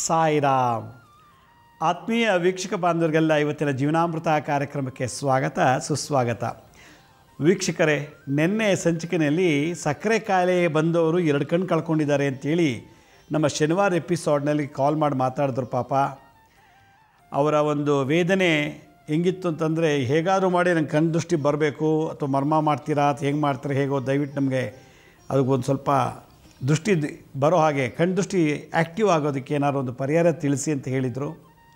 ಸಾಯಿರಾಮ್ ಆತ್ಮೀಯ ವೀಕ್ಷಕ ಬಾಂಧವರಿಗೆಲ್ಲ ಇವತ್ತಿನ ಜೀವನಾಮೃತ ಕಾರ್ಯಕ್ರಮಕ್ಕೆ ಸ್ವಾಗತ ಸುಸ್ವಾಗತ ವೀಕ್ಷಕರೇ ನಿನ್ನೆ ಸಂಚಿಕೆಯಲ್ಲಿ ಸಕ್ಕರೆ ಕಾಯಿಲೆ ಬಂದವರು ಎರಡು ಕಣ್ಣು ಕಳ್ಕೊಂಡಿದ್ದಾರೆ ಅಂತೇಳಿ ನಮ್ಮ ಶನಿವಾರ ಎಪಿಸೋಡ್ನಲ್ಲಿ ಕಾಲ್ ಮಾಡಿ ಮಾತಾಡಿದ್ರು ಪಾಪ ಅವರ ಒಂದು ವೇದನೆ ಹೆಂಗಿತ್ತು ಅಂತಂದರೆ ಹೇಗಾದರೂ ಮಾಡಿ ನಂಗೆ ಕಣ್ಣು ದೃಷ್ಟಿ ಬರಬೇಕು ಅಥವಾ ಮರ್ಮ ಮಾಡ್ತೀರಾ ಅಥವಾ ಹೆಂಗೆ ಮಾಡ್ತೀರಾ ಹೇಗೋ ದಯವಿಟ್ಟು ನಮಗೆ ಅದಕ್ಕೊಂದು ಸ್ವಲ್ಪ ದೃಷ್ಟಿ ದ್- ಬರೋ ಹಾಗೆ ಕಣ್ಣು ದೃಷ್ಟಿ ಆ್ಯಕ್ಟಿವ್ ಆಗೋದಕ್ಕೆ ಏನಾದ್ರು ಒಂದು ಪರಿಹಾರ ತಿಳಿಸಿ ಅಂತ ಹೇಳಿದರು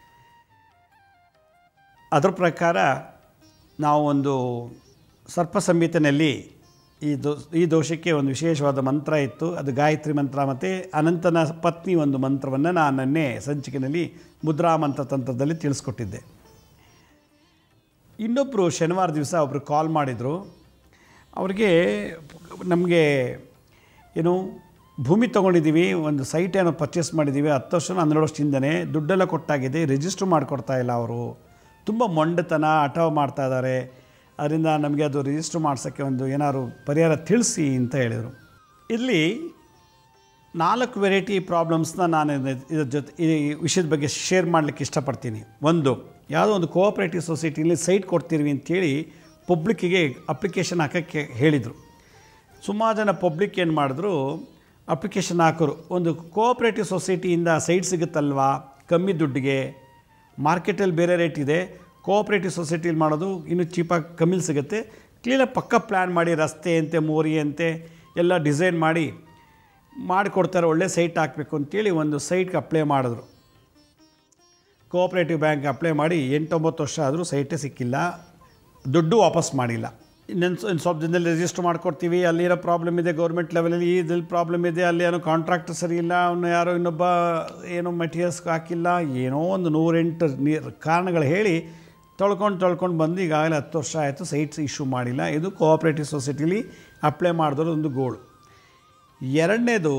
ಅದರ ಪ್ರಕಾರ ನಾವು ಒಂದು ಸರ್ಪ ಸಂಹಿತೆಯಲ್ಲಿ ಈ ದೋ ಈ ದೋಷಕ್ಕೆ ಒಂದು ವಿಶೇಷವಾದ ಮಂತ್ರ ಇತ್ತು ಅದು ಗಾಯತ್ರಿ ಮಂತ್ರ ಮತ್ತು ಅನಂತನ ಪತ್ನಿ ಒಂದು ಮಂತ್ರವನ್ನು ನಾನು ನನ್ನೇ ಸಂಚಿಕೆಯಲ್ಲಿ ಮುದ್ರಾ ಮಂತ್ರ ತಂತ್ರದಲ್ಲಿ ತಿಳಿಸ್ಕೊಟ್ಟಿದ್ದೆ ಇನ್ನೊಬ್ಬರು ಶನಿವಾರ ದಿವಸ ಒಬ್ಬರು ಕಾಲ್ ಮಾಡಿದರು ಅವ್ರಿಗೆ ನಮಗೆ ಏನು ಭೂಮಿ ತೊಗೊಂಡಿದ್ದೀವಿ ಒಂದು ಸೈಟ್ ಏನೋ ಪರ್ಚೇಸ್ ಮಾಡಿದ್ದೀವಿ ಹತ್ತು ವರ್ಷ ಹನ್ನೆರಡು ವರ್ಷದಿಂದನೇ ದುಡ್ಡೆಲ್ಲ ಕೊಟ್ಟಾಗಿದೆ ರಿಜಿಸ್ಟ್ರ್ ಮಾಡಿಕೊಡ್ತಾ ಇಲ್ಲ ಅವರು ತುಂಬ ಮೊಂಡತನ ಹಠ ಮಾಡ್ತಾ ಇದ್ದಾರೆ ಅದರಿಂದ ನಮಗೆ ಅದು ರಿಜಿಸ್ಟ್ರ್ ಮಾಡ್ಸೋಕ್ಕೆ ಒಂದು ಏನಾದ್ರು ಪರಿಹಾರ ತಿಳಿಸಿ ಅಂತ ಹೇಳಿದರು ಇಲ್ಲಿ ನಾಲ್ಕು ವೆರೈಟಿ ಪ್ರಾಬ್ಲಮ್ಸ್ನ ನಾನು ಇದ್- ಇದ್ರ ಜೊತೆ ಈ ವಿಷಯದ ಬಗ್ಗೆ ಶೇರ್ ಮಾಡಲಿಕ್ಕೆ ಇಷ್ಟಪಡ್ತೀನಿ ಒಂದು ಯಾವುದೋ ಒಂದು ಕೋಆಪ್ರೇಟಿವ್ ಸೊಸೈಟಿಲಿ ಸೈಟ್ ಕೊಡ್ತೀವಿ ಅಂತೇಳಿ ಪಬ್ಲಿಕ್ಕಿಗೆ ಅಪ್ಲಿಕೇಶನ್ ಹಾಕೋಕ್ಕೆ ಹೇಳಿದರು ಸುಮಾರು ಜನ ಪಬ್ಲಿಕ್ ಏನು ಮಾಡಿದ್ರು ಅಪ್ಲಿಕೇಶನ್ ಹಾಕೋರು ಒಂದು ಕೋಆಪ್ರೇಟಿವ್ ಸೊಸೈಟಿಯಿಂದ ಸೈಟ್ ಸಿಗುತ್ತಲ್ವಾ ಕಮ್ಮಿ ದುಡ್ಡಿಗೆ ಮಾರ್ಕೆಟಲ್ಲಿ ಬೇರೆ ರೇಟ್ ಇದೆ ಕೋಆಪ್ರೇಟಿವ್ ಸೊಸೈಟಿಲಿ ಮಾಡೋದು ಇನ್ನೂ ಚೀಪಾಗಿ ಕಮ್ಮಿಲಿ ಸಿಗುತ್ತೆ ಕ್ಲೀನಾಗಿ ಪಕ್ಕ ಪ್ಲ್ಯಾನ್ ಮಾಡಿ ರಸ್ತೆ ಅಂತೆ ಮೋರಿ ಅಂತೆ ಎಲ್ಲ ಡಿಸೈನ್ ಮಾಡಿ ಮಾಡಿಕೊಡ್ತಾರೆ ಒಳ್ಳೆ ಸೈಟ್ ಹಾಕಬೇಕು ಅಂತೇಳಿ ಒಂದು ಸೈಟ್ಗೆ ಅಪ್ಲೈ ಮಾಡಿದ್ರು ಕೋಆಪ್ರೇಟಿವ್ ಬ್ಯಾಂಕ್ ಅಪ್ಲೈ ಮಾಡಿ ಎಂಟೊಂಬತ್ತು ವರ್ಷ ಆದರೂ ಸೈಟೇ ಸಿಕ್ಕಿಲ್ಲ ದುಡ್ಡು ವಾಪಸ್ ಮಾಡಿಲ್ಲ ಇನ್ನೊಂದು ಸ- ಇನ್ನು ಸ್ವಲ್ಪ ದಿನದಲ್ಲಿ ರಿಜಿಸ್ಟರ್ ಮಾಡ್ಕೊಡ್ತೀವಿ ಅಲ್ಲಿರೋ ಪ್ರಾಬ್ಲಮ್ ಇದೆ ಗೌರ್ಮೆಂಟ್ ಲೆವೆಲಲ್ಲಿ ಇದ್ರಲ್ಲಿ ಪ್ರಾಬ್ಲಮ್ ಇದೆ ಅಲ್ಲಿ ಏನೋ ಕಾಂಟ್ರಾಕ್ಟರ್ ಸರಿ ಇಲ್ಲ ಅವನು ಯಾರೋ ಇನ್ನೊಬ್ಬ ಏನೋ ಮೆಟೀರಿಯಲ್ಸ್ ಹಾಕಿಲ್ಲ ಏನೋ ಒಂದು ನೂರೆಂಟು ನೀರು ಕಾರಣಗಳು ಹೇಳಿ ತೊಳ್ಕೊಂಡು ತೊಳ್ಕೊಂಡು ಬಂದು ಈಗಾಗಲೇ ಹತ್ತು ವರ್ಷ ಆಯಿತು ಸೈಟ್ಸ್ ಇಶ್ಯೂ ಮಾಡಿಲ್ಲ ಇದು ಕೋಆಪ್ರೇಟಿವ್ ಸೊಸೈಟಿಲಿ ಅಪ್ಲೈ ಮಾಡಿದ್ರು ಒಂದು ಗೋಳು ಎರಡನೇದು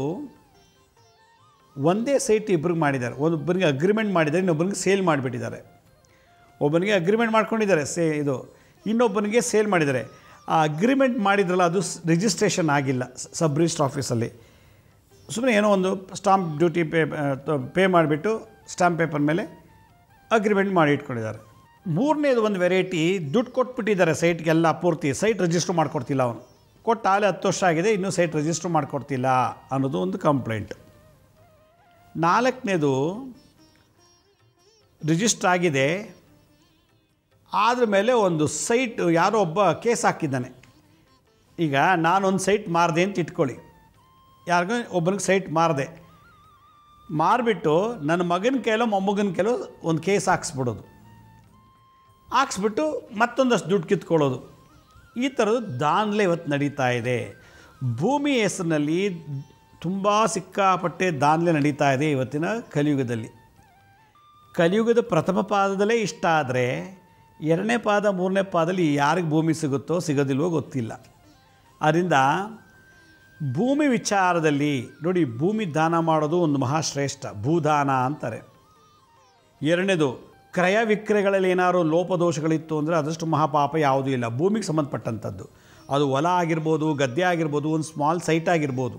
ಒಂದೇ ಸೈಟ್ ಇಬ್ರಿಗೆ ಮಾಡಿದ್ದಾರೆ ಒಬ್ಬರಿಗೆ ಅಗ್ರಿಮೆಂಟ್ ಮಾಡಿದ್ದಾರೆ ಇನ್ನೊಬ್ಬರಿಗೆ ಸೇಲ್ ಮಾಡಿಬಿಟ್ಟಿದ್ದಾರೆ ಒಬ್ಬನಿಗೆ ಅಗ್ರಿಮೆಂಟ್ ಮಾಡ್ಕೊಂಡಿದ್ದಾರೆ ಸೇ ಇದು ಇನ್ನೊಬ್ಬನಿಗೆ ಸೇಲ್ ಮಾಡಿದ್ದಾರೆ ಆ ಅಗ್ರಿಮೆಂಟ್ ಮಾಡಿದ್ರಲ್ಲ ಅದು ರಿಜಿಸ್ಟ್ರೇಷನ್ ಆಗಿಲ್ಲ ಸಬ್ ರಿಜಿಸ್ಟ್ರ್ ಆಫೀಸಲ್ಲಿ ಸುಮ್ಮನೆ ಏನೋ ಒಂದು ಸ್ಟಾಂಪ್ ಡ್ಯೂಟಿ ಪೇ ಪೇ ಮಾಡಿಬಿಟ್ಟು ಸ್ಟಾಂಪ್ ಪೇಪರ್ ಮೇಲೆ ಅಗ್ರಿಮೆಂಟ್ ಮಾಡಿ ಇಟ್ಕೊಂಡಿದ್ದಾರೆ ಮೂರನೇದು ಒಂದು ವೆರೈಟಿ ದುಡ್ಡು ಕೊಟ್ಬಿಟ್ಟಿದ್ದಾರೆ ಸೈಟ್ಗೆಲ್ಲ ಪೂರ್ತಿ ಸೈಟ್ ರಿಜಿಸ್ಟ್ರ್ ಮಾಡ್ಕೊಡ್ತಿಲ್ಲ ಅವನು ಕೊಟ್ಟು ಆಲೆ ಹತ್ತು ವರ್ಷ ಆಗಿದೆ ಇನ್ನೂ ಸೈಟ್ ರಿಜಿಸ್ಟ್ರ್ ಮಾಡ್ಕೊಡ್ತಿಲ್ಲ ಅನ್ನೋದು ಒಂದು ಕಂಪ್ಲೇಂಟ್ ನಾಲ್ಕನೇದು ರಿಜಿಸ್ಟ್ರ್ ಆಗಿದೆ ಆದ್ರ ಮೇಲೆ ಒಂದು ಸೈಟ್ ಯಾರೋ ಒಬ್ಬ ಕೇಸ್ ಹಾಕಿದ್ದಾನೆ ಈಗ ನಾನೊಂದು ಸೈಟ್ ಮಾರಿದೆ ಅಂತ ಇಟ್ಕೊಳ್ಳಿ ಯಾರಿಗೋ ಒಬ್ಬನಿಗೆ ಸೈಟ್ ಮಾರಿದೆ ಮಾರಿಬಿಟ್ಟು ನನ್ನ ಮಗನ ಕೈಲೋ ಮೊಮ್ಮಗನ ಕೈಲೋ ಒಂದು ಕೇಸ್ ಹಾಕ್ಸ್ಬಿಡೋದು ಹಾಕ್ಸ್ಬಿಟ್ಟು ಮತ್ತೊಂದಷ್ಟು ದುಡ್ಡು ಕಿತ್ಕೊಳ್ಳೋದು ಈ ಥರದ್ದು ದಾನ್ಲೆ ಇವತ್ತು ನಡೀತಾ ಇದೆ ಭೂಮಿ ಹೆಸರಿನಲ್ಲಿ ತುಂಬ ಸಿಕ್ಕಾಪಟ್ಟೆ ದಾನ್ಲೆ ನಡೀತಾ ಇದೆ ಇವತ್ತಿನ ಕಲಿಯುಗದಲ್ಲಿ ಕಲಿಯುಗದ ಪ್ರಥಮ ಪಾದದಲ್ಲೇ ಇಷ್ಟ ಆದರೆ ಎರಡನೇ ಪಾದ ಮೂರನೇ ಪಾದದಲ್ಲಿ ಯಾರಿಗೆ ಭೂಮಿ ಸಿಗುತ್ತೋ ಸಿಗೋದಿಲ್ವೋ ಗೊತ್ತಿಲ್ಲ ಆದ್ದರಿಂದ ಭೂಮಿ ವಿಚಾರದಲ್ಲಿ ನೋಡಿ ಭೂಮಿ ದಾನ ಮಾಡೋದು ಒಂದು ಮಹಾಶ್ರೇಷ್ಠ ಭೂದಾನ ಅಂತಾರೆ ಎರಡನೇದು ಕ್ರಯ ವಿಕ್ರಯಗಳಲ್ಲಿ ಏನಾದ್ರು ಲೋಪದೋಷಗಳಿತ್ತು ಅಂದರೆ ಅದಷ್ಟು ಮಹಾಪಾಪ ಯಾವುದೂ ಇಲ್ಲ ಭೂಮಿಗೆ ಸಂಬಂಧಪಟ್ಟಂಥದ್ದು ಅದು ಹೊಲ ಆಗಿರ್ಬೋದು ಗದ್ದೆ ಆಗಿರ್ಬೋದು ಒಂದು ಸ್ಮಾಲ್ ಸೈಟ್ ಆಗಿರ್ಬೋದು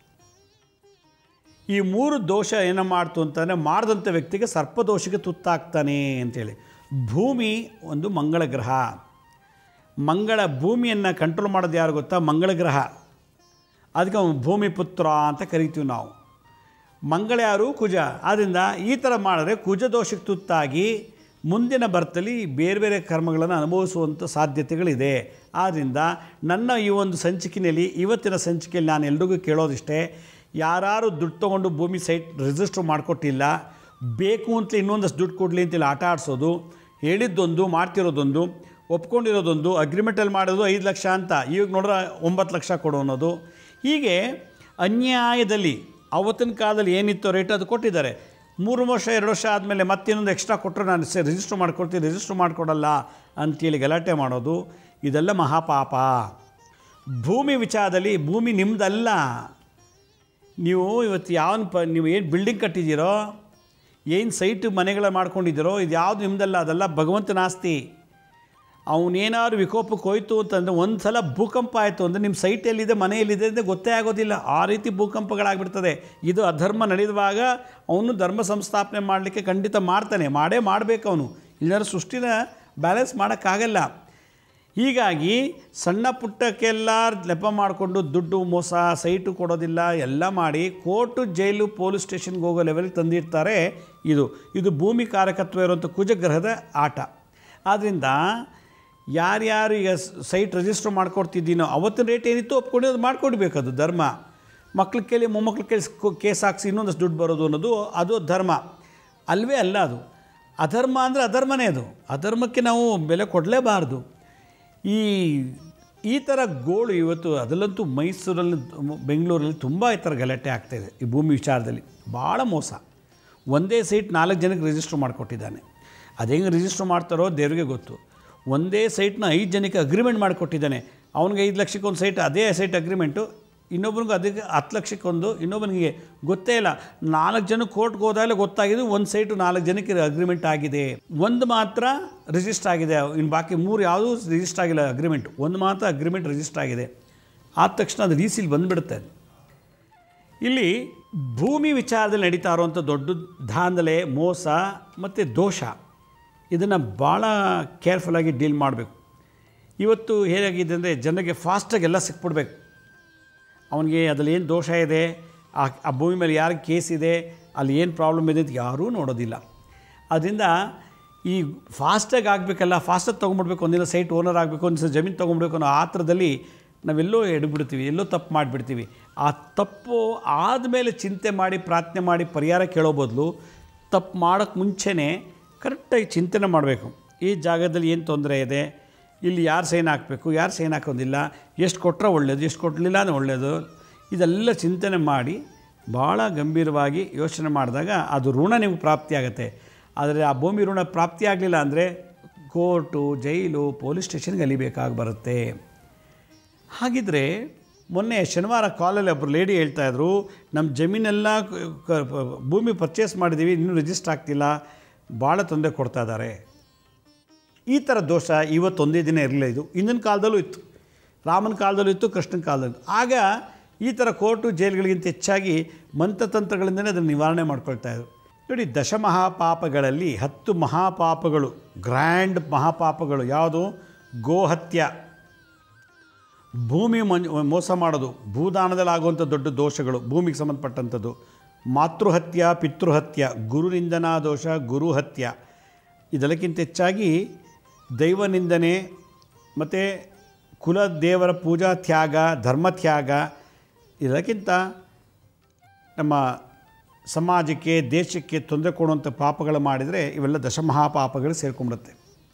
ಈ ಮೂರು ದೋಷ ಏನೋ ಮಾಡ್ತು ಅಂತಂದರೆ ಮಾಡಿದಂಥ ವ್ಯಕ್ತಿಗೆ ಸರ್ಪದೋಷಕ್ಕೆ ತುತ್ತಾಗ್ತಾನೆ ಅಂತೇಳಿ ಭೂಮಿ ಒಂದು ಮಂಗಳ ಗ್ರಹ ಮಂಗಳ ಭೂಮಿಯನ್ನು ಕಂಟ್ರೋಲ್ ಮಾಡೋದು ಯಾರು ಗೊತ್ತಾ ಮಂಗಳ ಗ್ರಹ ಅದಕ್ಕೆ ಅವನು ಭೂಮಿ ಪುತ್ರ ಅಂತ ಕರಿತೀವಿ ನಾವು ಮಂಗಳ ಯಾರು ಕುಜ ಆದ್ದರಿಂದ ಈ ಥರ ಮಾಡಿದ್ರೆ ಕುಜ ದೋಷಕ್ಕೆ ತುತ್ತಾಗಿ ಮುಂದಿನ ಬರ್ತಲ್ಲಿ ಬೇರೆ ಬೇರೆ ಕರ್ಮಗಳನ್ನು ಅನುಭವಿಸುವಂಥ ಸಾಧ್ಯತೆಗಳಿದೆ ಆದ್ದರಿಂದ ನನ್ನ ಈ ಒಂದು ಸಂಚಿಕೆಯಲ್ಲಿ ಇವತ್ತಿನ ಸಂಚಿಕೆಯಲ್ಲಿ ನಾನು ಎಲ್ರಿಗೂ ಕೇಳೋದಿಷ್ಟೇ ಯಾರು ದುಡ್ಡು ತೊಗೊಂಡು ಭೂಮಿ ಸೈಟ್ ರಿಜಿಸ್ಟ್ರ್ ಮಾಡಿಕೊಟ್ಟಿಲ್ಲ ಬೇಕು ಅಂತ ಇನ್ನೊಂದಷ್ಟು ದುಡ್ಡು ಕೊಡಲಿ ಅಂತೇಳಿ ಆಟ ಆಡಿಸೋದು ಹೇಳಿದ್ದೊಂದು ಮಾಡ್ತಿರೋದೊಂದು ಒಪ್ಕೊಂಡಿರೋದೊಂದು ಅಗ್ರಿಮೆಂಟಲ್ಲಿ ಮಾಡೋದು ಐದು ಲಕ್ಷ ಅಂತ ಈಗ ನೋಡ್ರೆ ಒಂಬತ್ತು ಲಕ್ಷ ಕೊಡು ಅನ್ನೋದು ಹೀಗೆ ಅನ್ಯಾಯದಲ್ಲಿ ಅವತ್ತಿನ ಕಾಲದಲ್ಲಿ ಏನಿತ್ತು ರೇಟ್ ಅದು ಕೊಟ್ಟಿದ್ದಾರೆ ಮೂರು ವರ್ಷ ಎರಡು ವರ್ಷ ಆದಮೇಲೆ ಮತ್ತಿನ್ನೊಂದು ಎಕ್ಸ್ಟ್ರಾ ಕೊಟ್ಟರೆ ನಾನು ಸೆ ರಿಜಿಸ್ಟ್ರ್ ಮಾಡ್ಕೊಡ್ತೀನಿ ರಿಜಿಸ್ಟ್ರ್ ಮಾಡಿಕೊಡಲ್ಲ ಅಂತೇಳಿ ಗಲಾಟೆ ಮಾಡೋದು ಇದೆಲ್ಲ ಮಹಾಪಾಪ ಭೂಮಿ ವಿಚಾರದಲ್ಲಿ ಭೂಮಿ ನಿಮ್ಮದಲ್ಲ ನೀವು ಇವತ್ತು ಯಾವನ್ ಪ ನೀವು ಏನು ಬಿಲ್ಡಿಂಗ್ ಕಟ್ಟಿದ್ದೀರೋ ಏನು ಸೈಟ್ ಮನೆಗಳ ಮಾಡ್ಕೊಂಡಿದ್ದೀರೋ ಇದು ಯಾವುದು ನಿಮ್ಮದಲ್ಲ ಅದೆಲ್ಲ ಭಗವಂತನ ಆಸ್ತಿ ಅವನೇನಾದ್ರು ವಿಕೋಪಕ್ಕೆ ಹೋಯ್ತು ಅಂತಂದರೆ ಒಂದು ಸಲ ಭೂಕಂಪ ಆಯಿತು ಅಂದರೆ ನಿಮ್ಮ ಸೈಟ್ ಎಲ್ಲಿದೆ ಮನೆ ಎಲ್ಲಿದೆ ಅಂತ ಗೊತ್ತೇ ಆಗೋದಿಲ್ಲ ಆ ರೀತಿ ಭೂಕಂಪಗಳಾಗ್ಬಿಡ್ತದೆ ಇದು ಅಧರ್ಮ ನಡೆಯುವಾಗ ಅವನು ಧರ್ಮ ಸಂಸ್ಥಾಪನೆ ಮಾಡಲಿಕ್ಕೆ ಖಂಡಿತ ಮಾಡ್ತಾನೆ ಮಾಡೇ ಮಾಡಬೇಕು ಅವನು ಇಲ್ಲಾಂದ್ರೆ ಸೃಷ್ಟಿನ ಬ್ಯಾಲೆನ್ಸ್ ಮಾಡೋಕ್ಕಾಗಲ್ಲ ಹೀಗಾಗಿ ಸಣ್ಣ ಪುಟ್ಟಕ್ಕೆಲ್ಲ ನೆಪ ಮಾಡಿಕೊಂಡು ದುಡ್ಡು ಮೋಸ ಸೈಟು ಕೊಡೋದಿಲ್ಲ ಎಲ್ಲ ಮಾಡಿ ಕೋರ್ಟು ಜೈಲು ಪೊಲೀಸ್ ಸ್ಟೇಷನ್ಗೆ ಹೋಗೋ ಲೆವೆಲ್ಗೆ ತಂದಿರ್ತಾರೆ ಇದು ಇದು ಭೂಮಿ ಕಾರಕತ್ವ ಇರುವಂಥ ಕುಜಗ್ರಹದ ಆಟ ಆದ್ದರಿಂದ ಯಾರ್ಯಾರು ಈಗ ಸೈಟ್ ರಿಜಿಸ್ಟರ್ ಮಾಡ್ಕೊಡ್ತಿದ್ದೀನೋ ಅವತ್ತಿನ ರೇಟ್ ಏನಿತ್ತು ಒಪ್ಕೊಂಡು ಅದು ಮಾಡ್ಕೊಡ್ಬೇಕು ಅದು ಧರ್ಮ ಮಕ್ಳ ಕೇಳಿ ಮೊಮ್ಮಕ್ಳ ಕೇಳಿ ಕೇಸ್ ಹಾಕ್ಸಿ ಇನ್ನೊಂದಷ್ಟು ದುಡ್ಡು ಬರೋದು ಅನ್ನೋದು ಅದು ಧರ್ಮ ಅಲ್ವೇ ಅಲ್ಲ ಅದು ಅಧರ್ಮ ಅಂದರೆ ಅಧರ್ಮನೇ ಅದು ಅಧರ್ಮಕ್ಕೆ ನಾವು ಬೆಲೆ ಕೊಡಲೇಬಾರ್ದು ಈ ಈ ಥರ ಗೋಳು ಇವತ್ತು ಅದರಲ್ಲಂತೂ ಮೈಸೂರಲ್ಲಿ ಬೆಂಗಳೂರಲ್ಲಿ ತುಂಬ ಈ ಥರ ಗಲಾಟೆ ಆಗ್ತಾಯಿದೆ ಈ ಭೂಮಿ ವಿಚಾರದಲ್ಲಿ ಭಾಳ ಮೋಸ ಒಂದೇ ಸೈಟ್ ನಾಲ್ಕು ಜನಕ್ಕೆ ರಿಜಿಸ್ಟರ್ ಮಾಡಿಕೊಟ್ಟಿದ್ದಾನೆ ಅದು ಹೆಂಗೆ ರಿಜಿಸ್ಟರ್ ಮಾಡ್ತಾರೋ ದೇವ್ರಿಗೆ ಗೊತ್ತು ಒಂದೇ ಸೈಟ್ನ ಐದು ಜನಕ್ಕೆ ಅಗ್ರಿಮೆಂಟ್ ಮಾಡಿಕೊಟ್ಟಿದ್ದಾನೆ ಅವ್ನಿಗೆ ಐದು ಲಕ್ಷಕ್ಕೆ ಒಂದು ಸೈಟ್ ಅದೇ ಸೈಟ್ ಅಗ್ರಿಮೆಂಟು ಇನ್ನೊಬ್ರಿಗೆ ಅದಕ್ಕೆ ಹತ್ತು ಲಕ್ಷಕ್ಕೊಂದು ಇನ್ನೊಬ್ಬನಿಗೆ ಗೊತ್ತೇ ಇಲ್ಲ ನಾಲ್ಕು ಜನ ಕೋರ್ಟ್ಗೆ ಹೋದಾಗಲೇ ಗೊತ್ತಾಗಿದೆ ಒಂದು ಸೈಟು ನಾಲ್ಕು ಜನಕ್ಕೆ ಅಗ್ರಿಮೆಂಟ್ ಆಗಿದೆ ಒಂದು ಮಾತ್ರ ರಿಜಿಸ್ಟರ್ ಆಗಿದೆ ಇನ್ನು ಬಾಕಿ ಮೂರು ಯಾವುದೂ ರಿಜಿಸ್ಟರ್ ಆಗಿಲ್ಲ ಅಗ್ರಿಮೆಂಟ್ ಒಂದು ಮಾತ್ರ ಅಗ್ರಿಮೆಂಟ್ ರಿಜಿಸ್ಟರ್ ಆಗಿದೆ ಆದ ತಕ್ಷಣ ಅದು ರೀಸಿಲ್ ಬಂದುಬಿಡುತ್ತೆ ಇಲ್ಲಿ ಭೂಮಿ ವಿಚಾರದಲ್ಲಿ ನಡೀತಾ ಇರುವಂಥ ದೊಡ್ಡ ದಾಂಧಲೆ ಮೋಸ ಮತ್ತು ದೋಷ ಇದನ್ನು ಭಾಳ ಕೇರ್ಫುಲ್ಲಾಗಿ ಡೀಲ್ ಮಾಡಬೇಕು ಇವತ್ತು ಹೇಗಾಗಿದೆ ಅಂದರೆ ಜನರಿಗೆ ಫಾಸ್ಟಾಗಿ ಎಲ್ಲ ಸಿಕ್ಬಿಡ್ಬೇಕು ಅವನಿಗೆ ಅದ್ರಲ್ಲಿ ಏನು ದೋಷ ಇದೆ ಆ ಆ ಭೂಮಿ ಮೇಲೆ ಯಾರಿಗೆ ಕೇಸ್ ಇದೆ ಅಲ್ಲಿ ಏನು ಪ್ರಾಬ್ಲಮ್ ಇದೆ ಅಂತ ಯಾರೂ ನೋಡೋದಿಲ್ಲ ಅದರಿಂದ ಈ ಫಾಸ್ಟಾಗಿ ಆಗಬೇಕಲ್ಲ ಫಾಸ್ಟಾಗಿ ತೊಗೊಂಡ್ಬಿಡ್ಬೇಕು ಒಂದಿನ ಸೈಟ್ ಓನರ್ ಆಗಬೇಕು ಒಂದು ಜಮೀನು ತೊಗೊಂಡ್ಬಿಡ್ಬೇಕು ಅನ್ನೋ ಆತ್ರದಲ್ಲಿ ನಾವೆಲ್ಲೋ ಎಡ್ಬಿಡ್ತೀವಿ ಎಲ್ಲೋ ತಪ್ಪು ಮಾಡಿಬಿಡ್ತೀವಿ ಆ ತಪ್ಪು ಆದಮೇಲೆ ಚಿಂತೆ ಮಾಡಿ ಪ್ರಾರ್ಥನೆ ಮಾಡಿ ಪರಿಹಾರ ಕೇಳೋ ಬದಲು ತಪ್ಪು ಮಾಡೋಕ್ಕೆ ಮುಂಚೆನೇ ಕರೆಕ್ಟಾಗಿ ಚಿಂತನೆ ಮಾಡಬೇಕು ಈ ಜಾಗದಲ್ಲಿ ಏನು ತೊಂದರೆ ಇದೆ ಇಲ್ಲಿ ಯಾರು ಸೈನ್ ಹಾಕಬೇಕು ಯಾರು ಸೈನ್ ಹಾಕೋದಿಲ್ಲ ಎಷ್ಟು ಕೊಟ್ಟರೆ ಒಳ್ಳೆಯದು ಎಷ್ಟು ಕೊಡಲಿಲ್ಲ ಅಂದರೆ ಒಳ್ಳೆಯದು ಇದೆಲ್ಲ ಚಿಂತನೆ ಮಾಡಿ ಭಾಳ ಗಂಭೀರವಾಗಿ ಯೋಚನೆ ಮಾಡಿದಾಗ ಅದು ಋಣ ನಿಮಗೆ ಪ್ರಾಪ್ತಿಯಾಗತ್ತೆ ಆದರೆ ಆ ಭೂಮಿ ಋಣ ಪ್ರಾಪ್ತಿ ಆಗಲಿಲ್ಲ ಅಂದರೆ ಕೋರ್ಟು ಜೈಲು ಪೊಲೀಸ್ ಸ್ಟೇಷನ್ಗೆ ಅಲಿಬೇಕಾಗಿ ಬರುತ್ತೆ ಹಾಗಿದ್ರೆ ಮೊನ್ನೆ ಶನಿವಾರ ಕಾಲಲ್ಲಿ ಒಬ್ಬರು ಲೇಡಿ ಹೇಳ್ತಾಯಿದ್ರು ನಮ್ಮ ಜಮೀನೆಲ್ಲ ಕ- ಕ- ಭೂಮಿ ಪರ್ಚೇಸ್ ಮಾಡಿದ್ದೀವಿ ಇನ್ನೂ ರಿಜಿಸ್ಟರ್ ಆಗ್ತಿಲ್ಲ ಭಾಳ ತೊಂದರೆ ಕೊಡ್ತಾ ಇದ್ದಾರೆ ಈ ಥರ ದೋಷ ಇವತ್ತೊಂದೇ ದಿನ ಇರಲಿಲ್ಲ ಇದು ಹಿಂದಿನ ಕಾಲದಲ್ಲೂ ಇತ್ತು ರಾಮನ ಕಾಲದಲ್ಲೂ ಇತ್ತು ಕೃಷ್ಣನ ಕಾಲದಲ್ಲೂ ಆಗ ಈ ಥರ ಕೋರ್ಟು ಜೈಲುಗಳಿಗಿಂತ ಹೆಚ್ಚಾಗಿ ಮಂತ್ರತಂತ್ರಗಳಿಂದಲೇ ಅದನ್ನು ನಿವಾರಣೆ ಮಾಡ್ಕೊಳ್ತಾ ಇದ್ರು ನೋಡಿ ದಶಮಹಾಪಾಪಗಳಲ್ಲಿ ಹತ್ತು ಮಹಾಪಾಪಗಳು ಗ್ರ್ಯಾಂಡ್ ಮಹಾಪಾಪಗಳು ಯಾವುದು ಗೋಹತ್ಯ ಭೂಮಿ ಮಂಜ್ ಮೋಸ ಮಾಡೋದು ಭೂದಾನದಲ್ಲಿ ಆಗುವಂಥ ದೊಡ್ಡ ದೋಷಗಳು ಭೂಮಿಗೆ ಸಂಬಂಧಪಟ್ಟಂಥದ್ದು ಮಾತೃಹತ್ಯ ಪಿತೃಹತ್ಯ ಗುರುನಿಂದನಾ ದೋಷ ಗುರುಹತ್ಯ ಇದೆಲ್ಲಕ್ಕಿಂತ ಹೆಚ್ಚಾಗಿ ದೈವನಿಂದನೆ ಮತ್ತು ಕುಲ ದೇವರ ಪೂಜಾ ತ್ಯಾಗ ಧರ್ಮ ತ್ಯಾಗ ಇದಕ್ಕಿಂತ ನಮ್ಮ ಸಮಾಜಕ್ಕೆ ದೇಶಕ್ಕೆ ತೊಂದರೆ ಕೊಡುವಂಥ ಪಾಪಗಳು ಮಾಡಿದರೆ ಇವೆಲ್ಲ ದಶಮಹಾಪಾಪಗಳು ಸೇರ್ಕೊಂಡ್ಬಿಡುತ್ತೆ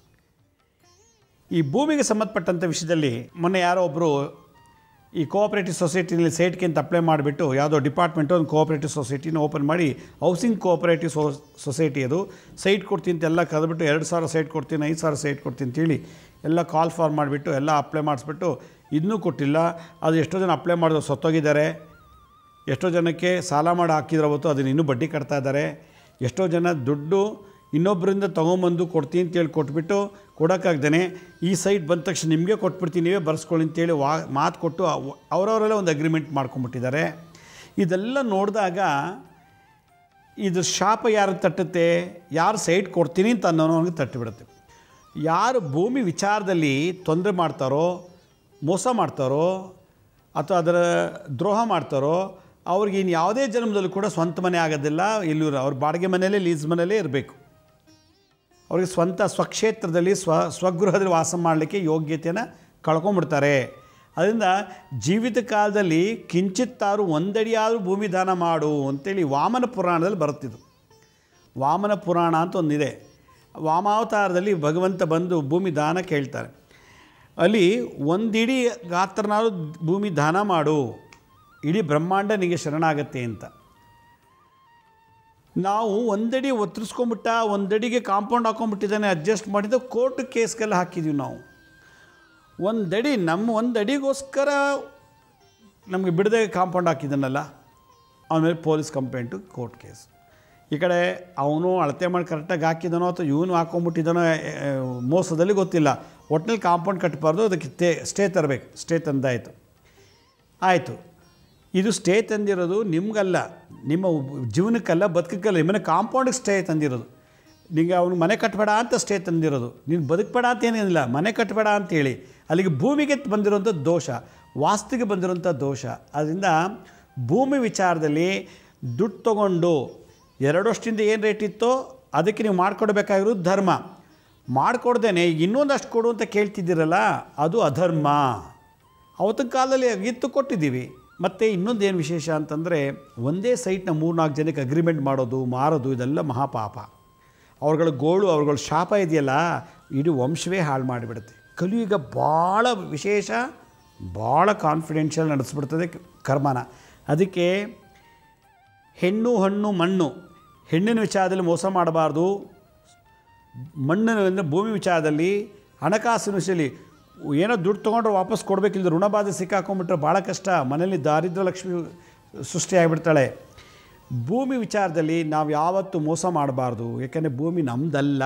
ಈ ಭೂಮಿಗೆ ಸಂಬಂಧಪಟ್ಟಂಥ ವಿಷಯದಲ್ಲಿ ಮೊನ್ನೆ ಯಾರೋ ಒಬ್ಬರು ಈ ಕೋಆಪ್ರೇಟಿವ್ ಸೊಸೈಟಿನಲ್ಲಿ ಸೈಟ್ಗೆ ಅಂತ ಅಪ್ಲೈ ಮಾಡಿಬಿಟ್ಟು ಯಾವುದೋ ಡಿಪಾರ್ಟ್ಮೆಂಟು ಒಂದು ಕೋಆಪ್ರೇಟಿವ್ ಸೊಸೈಟಿನ ಓಪನ್ ಮಾಡಿ ಹೌಸಿಂಗ್ ಕೋಆಪ್ರೇಟಿವ್ ಸೊ ಸೊಸೈಟಿ ಅದು ಸೈಟ್ ಕೊಡ್ತೀನಿ ಅಂತ ಎಲ್ಲ ಕರೆದ್ಬಿಟ್ಟು ಎರಡು ಸಾವಿರ ಸೈಟ್ ಕೊಡ್ತೀನಿ ಐದು ಸಾವಿರ ಸೈಟ್ ಕೊಡ್ತೀನಿ ಅಂತೇಳಿ ಎಲ್ಲ ಕಾಲ್ ಫಾರ್ ಮಾಡಿಬಿಟ್ಟು ಎಲ್ಲ ಅಪ್ಲೈ ಮಾಡಿಸ್ಬಿಟ್ಟು ಇನ್ನೂ ಕೊಟ್ಟಿಲ್ಲ ಅದು ಎಷ್ಟೋ ಜನ ಅಪ್ಲೈ ಮಾಡಿದ್ರು ಸತ್ತೋಗಿದ್ದಾರೆ ಎಷ್ಟೋ ಜನಕ್ಕೆ ಸಾಲ ಮಾಡಿ ಹಾಕಿದ್ರೆ ಅವತ್ತು ಅದನ್ನು ಇನ್ನೂ ಬಡ್ಡಿ ಕಟ್ತಾ ಇದ್ದಾರೆ ಎಷ್ಟೋ ಜನ ದುಡ್ಡು ಇನ್ನೊಬ್ಬರಿಂದ ತೊಗೊಂಬಂದು ಕೊಡ್ತೀನಿ ಅಂತೇಳಿ ಕೊಟ್ಬಿಟ್ಟು ಕೊಡೋಕ್ಕಾಗ್ದೇ ಈ ಸೈಟ್ ಬಂದ ತಕ್ಷಣ ನಿಮಗೆ ಕೊಟ್ಬಿಡ್ತೀನಿ ನೀವೇ ಬರ್ಸ್ಕೊಳ್ಳಿ ಅಂತೇಳಿ ವಾ ಮಾತು ಕೊಟ್ಟು ಅವ್- ಅವರವರಲ್ಲೇ ಒಂದು ಅಗ್ರಿಮೆಂಟ್ ಮಾಡ್ಕೊಂಬಿಟ್ಟಿದ್ದಾರೆ ಇದೆಲ್ಲ ನೋಡಿದಾಗ ಇದು ಶಾಪ ಯಾರು ತಟ್ಟುತ್ತೆ ಯಾರು ಸೈಟ್ ಕೊಡ್ತೀನಿ ಅಂತ ಅನ್ನೋನಿಗೆ ತಟ್ಟಿಬಿಡುತ್ತೆ ಯಾರು ಭೂಮಿ ವಿಚಾರದಲ್ಲಿ ತೊಂದರೆ ಮಾಡ್ತಾರೋ ಮೋಸ ಮಾಡ್ತಾರೋ ಅಥವಾ ಅದರ ದ್ರೋಹ ಮಾಡ್ತಾರೋ ಅವ್ರಿಗೆ ಇನ್ನು ಯಾವುದೇ ಜನ್ಮದಲ್ಲೂ ಕೂಡ ಸ್ವಂತ ಮನೆ ಆಗೋದಿಲ್ಲ ಎಲ್ಲೂ ಅವ್ರ ಬಾಡಿಗೆ ಮನೆಯಲ್ಲೇ ಲೀಸ್ ಮನೆಯಲ್ಲೇ ಇರಬೇಕು ಅವ್ರಿಗೆ ಸ್ವಂತ ಸ್ವಕ್ಷೇತ್ರದಲ್ಲಿ ಸ್ವ ಸ್ವಗೃಹದಲ್ಲಿ ವಾಸ ಮಾಡಲಿಕ್ಕೆ ಯೋಗ್ಯತೆಯನ್ನು ಕಳ್ಕೊಂಬಿಡ್ತಾರೆ ಅದರಿಂದ ಜೀವಿತ ಕಾಲದಲ್ಲಿ ಕಿಂಚಿತ್ತಾರು ಒಂದಡಿಯಾದರೂ ಭೂಮಿ ದಾನ ಮಾಡು ಅಂತೇಳಿ ವಾಮನ ಪುರಾಣದಲ್ಲಿ ಬರುತ್ತಿದ್ದು ವಾಮನ ಪುರಾಣ ಅಂತ ಒಂದಿದೆ ವಾಮಾವತಾರದಲ್ಲಿ ಭಗವಂತ ಬಂದು ಭೂಮಿ ದಾನ ಕೇಳ್ತಾರೆ ಅಲ್ಲಿ ಒಂದಿಡೀ ಗಾತ್ರನಾದ್ರು ಭೂಮಿ ದಾನ ಮಾಡು ಇಡೀ ಬ್ರಹ್ಮಾಂಡ ನಿಮಗೆ ಶರಣಾಗತ್ತೆ ಅಂತ ನಾವು ಒಂದಡಿ ಒತ್ತರಿಸ್ಕೊಂಬಿಟ್ಟ ಒಂದಡಿಗೆ ಕಾಂಪೌಂಡ್ ಹಾಕೊಂಡ್ಬಿಟ್ಟಿದ್ದಾನೆ ಅಡ್ಜಸ್ಟ್ ಮಾಡಿದ್ದು ಕೋರ್ಟ್ ಕೇಸ್ಗೆಲ್ಲ ಹಾಕಿದ್ದೀವಿ ನಾವು ಒಂದಡಿ ನಮ್ಮ ಒಂದಡಿಗೋಸ್ಕರ ನಮಗೆ ಬಿಡದೆ ಕಾಂಪೌಂಡ್ ಹಾಕಿದ್ದಾನಲ್ಲ ಅವನ ಮೇಲೆ ಪೊಲೀಸ್ ಕಂಪ್ಲೇಂಟು ಕೋರ್ಟ್ ಕೇಸ್ ಈ ಕಡೆ ಅವನು ಅಳತೆ ಮಾಡಿ ಕರೆಕ್ಟಾಗಿ ಹಾಕಿದನೋ ಅಥವಾ ಇವನು ಹಾಕೊಂಡ್ಬಿಟ್ಟಿದ್ದಾನೋ ಆ, ಮೋಸದಲ್ಲಿ ಗೊತ್ತಿಲ್ಲ ಒಟ್ಟಿನಲ್ಲಿ ಕಾಂಪೌಂಡ್ ಕಟ್ಟಬಾರ್ದು ಅದಕ್ಕೆ ತೇ ಸ್ಟೇ ತರಬೇಕು ಸ್ಟೇ ತಂದಾಯಿತು ಆಯಿತು ಇದು ಸ್ಟೇ ತಂದಿರೋದು ನಿಮಗಲ್ಲ ನಿಮ್ಮ ಜೀವನಕ್ಕಲ್ಲ ಬದುಕಕ್ಕಲ್ಲ ನಿಮ್ಮನೆ ಕಾಂಪೌಂಡಿಗೆ ಸ್ಟೇ ತಂದಿರೋದು ನಿಮಗೆ ಅವನು ಮನೆ ಕಟ್ಟಬೇಡ ಅಂತ ಸ್ಟೇ ತಂದಿರೋದು ನೀನು ಬದುಕಬೇಡ ಅಂತ ಏನೇನಿಲ್ಲ ಮನೆ ಕಟ್ಟಬೇಡ ಅಂತೇಳಿ ಅಲ್ಲಿಗೆ ಭೂಮಿಗೆ ಬಂದಿರೋಂಥ ದೋಷ ವಾಸ್ತುಗೆ ಬಂದಿರೋಂಥ ದೋಷ ಅದರಿಂದ ಭೂಮಿ ವಿಚಾರದಲ್ಲಿ ದುಡ್ಡು ತಗೊಂಡು ಎರಡು ವರ್ಷದಿಂದ ಏನು ರೇಟ್ ಇತ್ತೋ ಅದಕ್ಕೆ ನೀವು ಮಾಡಿಕೊಡ್ಬೇಕಾಗಿರೋದು ಧರ್ಮ ಮಾಡಿಕೊಡ್ದೇನೆ ಈಗ ಇನ್ನೊಂದಷ್ಟು ಕೊಡು ಅಂತ ಕೇಳ್ತಿದ್ದೀರಲ್ಲ ಅದು ಅಧರ್ಮ ಅವತ್ತಿನ ಕಾಲದಲ್ಲಿ ಇತ್ತು ಕೊಟ್ಟಿದ್ದೀವಿ ಮತ್ತು ಇನ್ನೊಂದು ಏನು ವಿಶೇಷ ಅಂತಂದರೆ ಒಂದೇ ಸೈಟ್ನ ಮೂರ್ನಾಲ್ಕು ಜನಕ್ಕೆ ಅಗ್ರಿಮೆಂಟ್ ಮಾಡೋದು ಮಾರೋದು ಇದೆಲ್ಲ ಮಹಾಪಾಪ ಅವ್ರಗಳ ಗೋಳು ಅವ್ರಗಳ ಶಾಪ ಇದೆಯಲ್ಲ ಇಡೀ ವಂಶವೇ ಹಾಳು ಮಾಡಿಬಿಡುತ್ತೆ ಕಲಿಯುಗ ಭಾಳ ವಿಶೇಷ ಭಾಳ ಕಾನ್ಫಿಡೆನ್ಷಿಯಲ್ ನಡೆಸ್ಬಿಡ್ತದೆ ಕರ್ಮನ ಅದಕ್ಕೆ ಹೆಣ್ಣು ಹಣ್ಣು ಮಣ್ಣು ಹೆಣ್ಣಿನ ವಿಚಾರದಲ್ಲಿ ಮೋಸ ಮಾಡಬಾರ್ದು ಮಣ್ಣಿನ ಅಂದರೆ ಭೂಮಿ ವಿಚಾರದಲ್ಲಿ ಹಣಕಾಸಿನ ವಿಷಯದಲ್ಲಿ ಏನೋ ದುಡ್ಡು ತೊಗೊಂಡ್ರೆ ವಾಪಸ್ ಕೊಡಬೇಕಿಲ್ಲ ಋಣಬಾಧೆ ಸಿಕ್ಕಾಕೊಂಡ್ಬಿಟ್ರೆ ಭಾಳ ಕಷ್ಟ ಮನೇಲಿ ದಾರಿದ್ರ್ಯ ಲಕ್ಷ್ಮಿ ಸೃಷ್ಟಿಯಾಗಿಬಿಡ್ತಾಳೆ ಭೂಮಿ ವಿಚಾರದಲ್ಲಿ ನಾವು ಯಾವತ್ತೂ ಮೋಸ ಮಾಡಬಾರ್ದು ಯಾಕೆಂದರೆ ಭೂಮಿ ನಮ್ಮದಲ್ಲ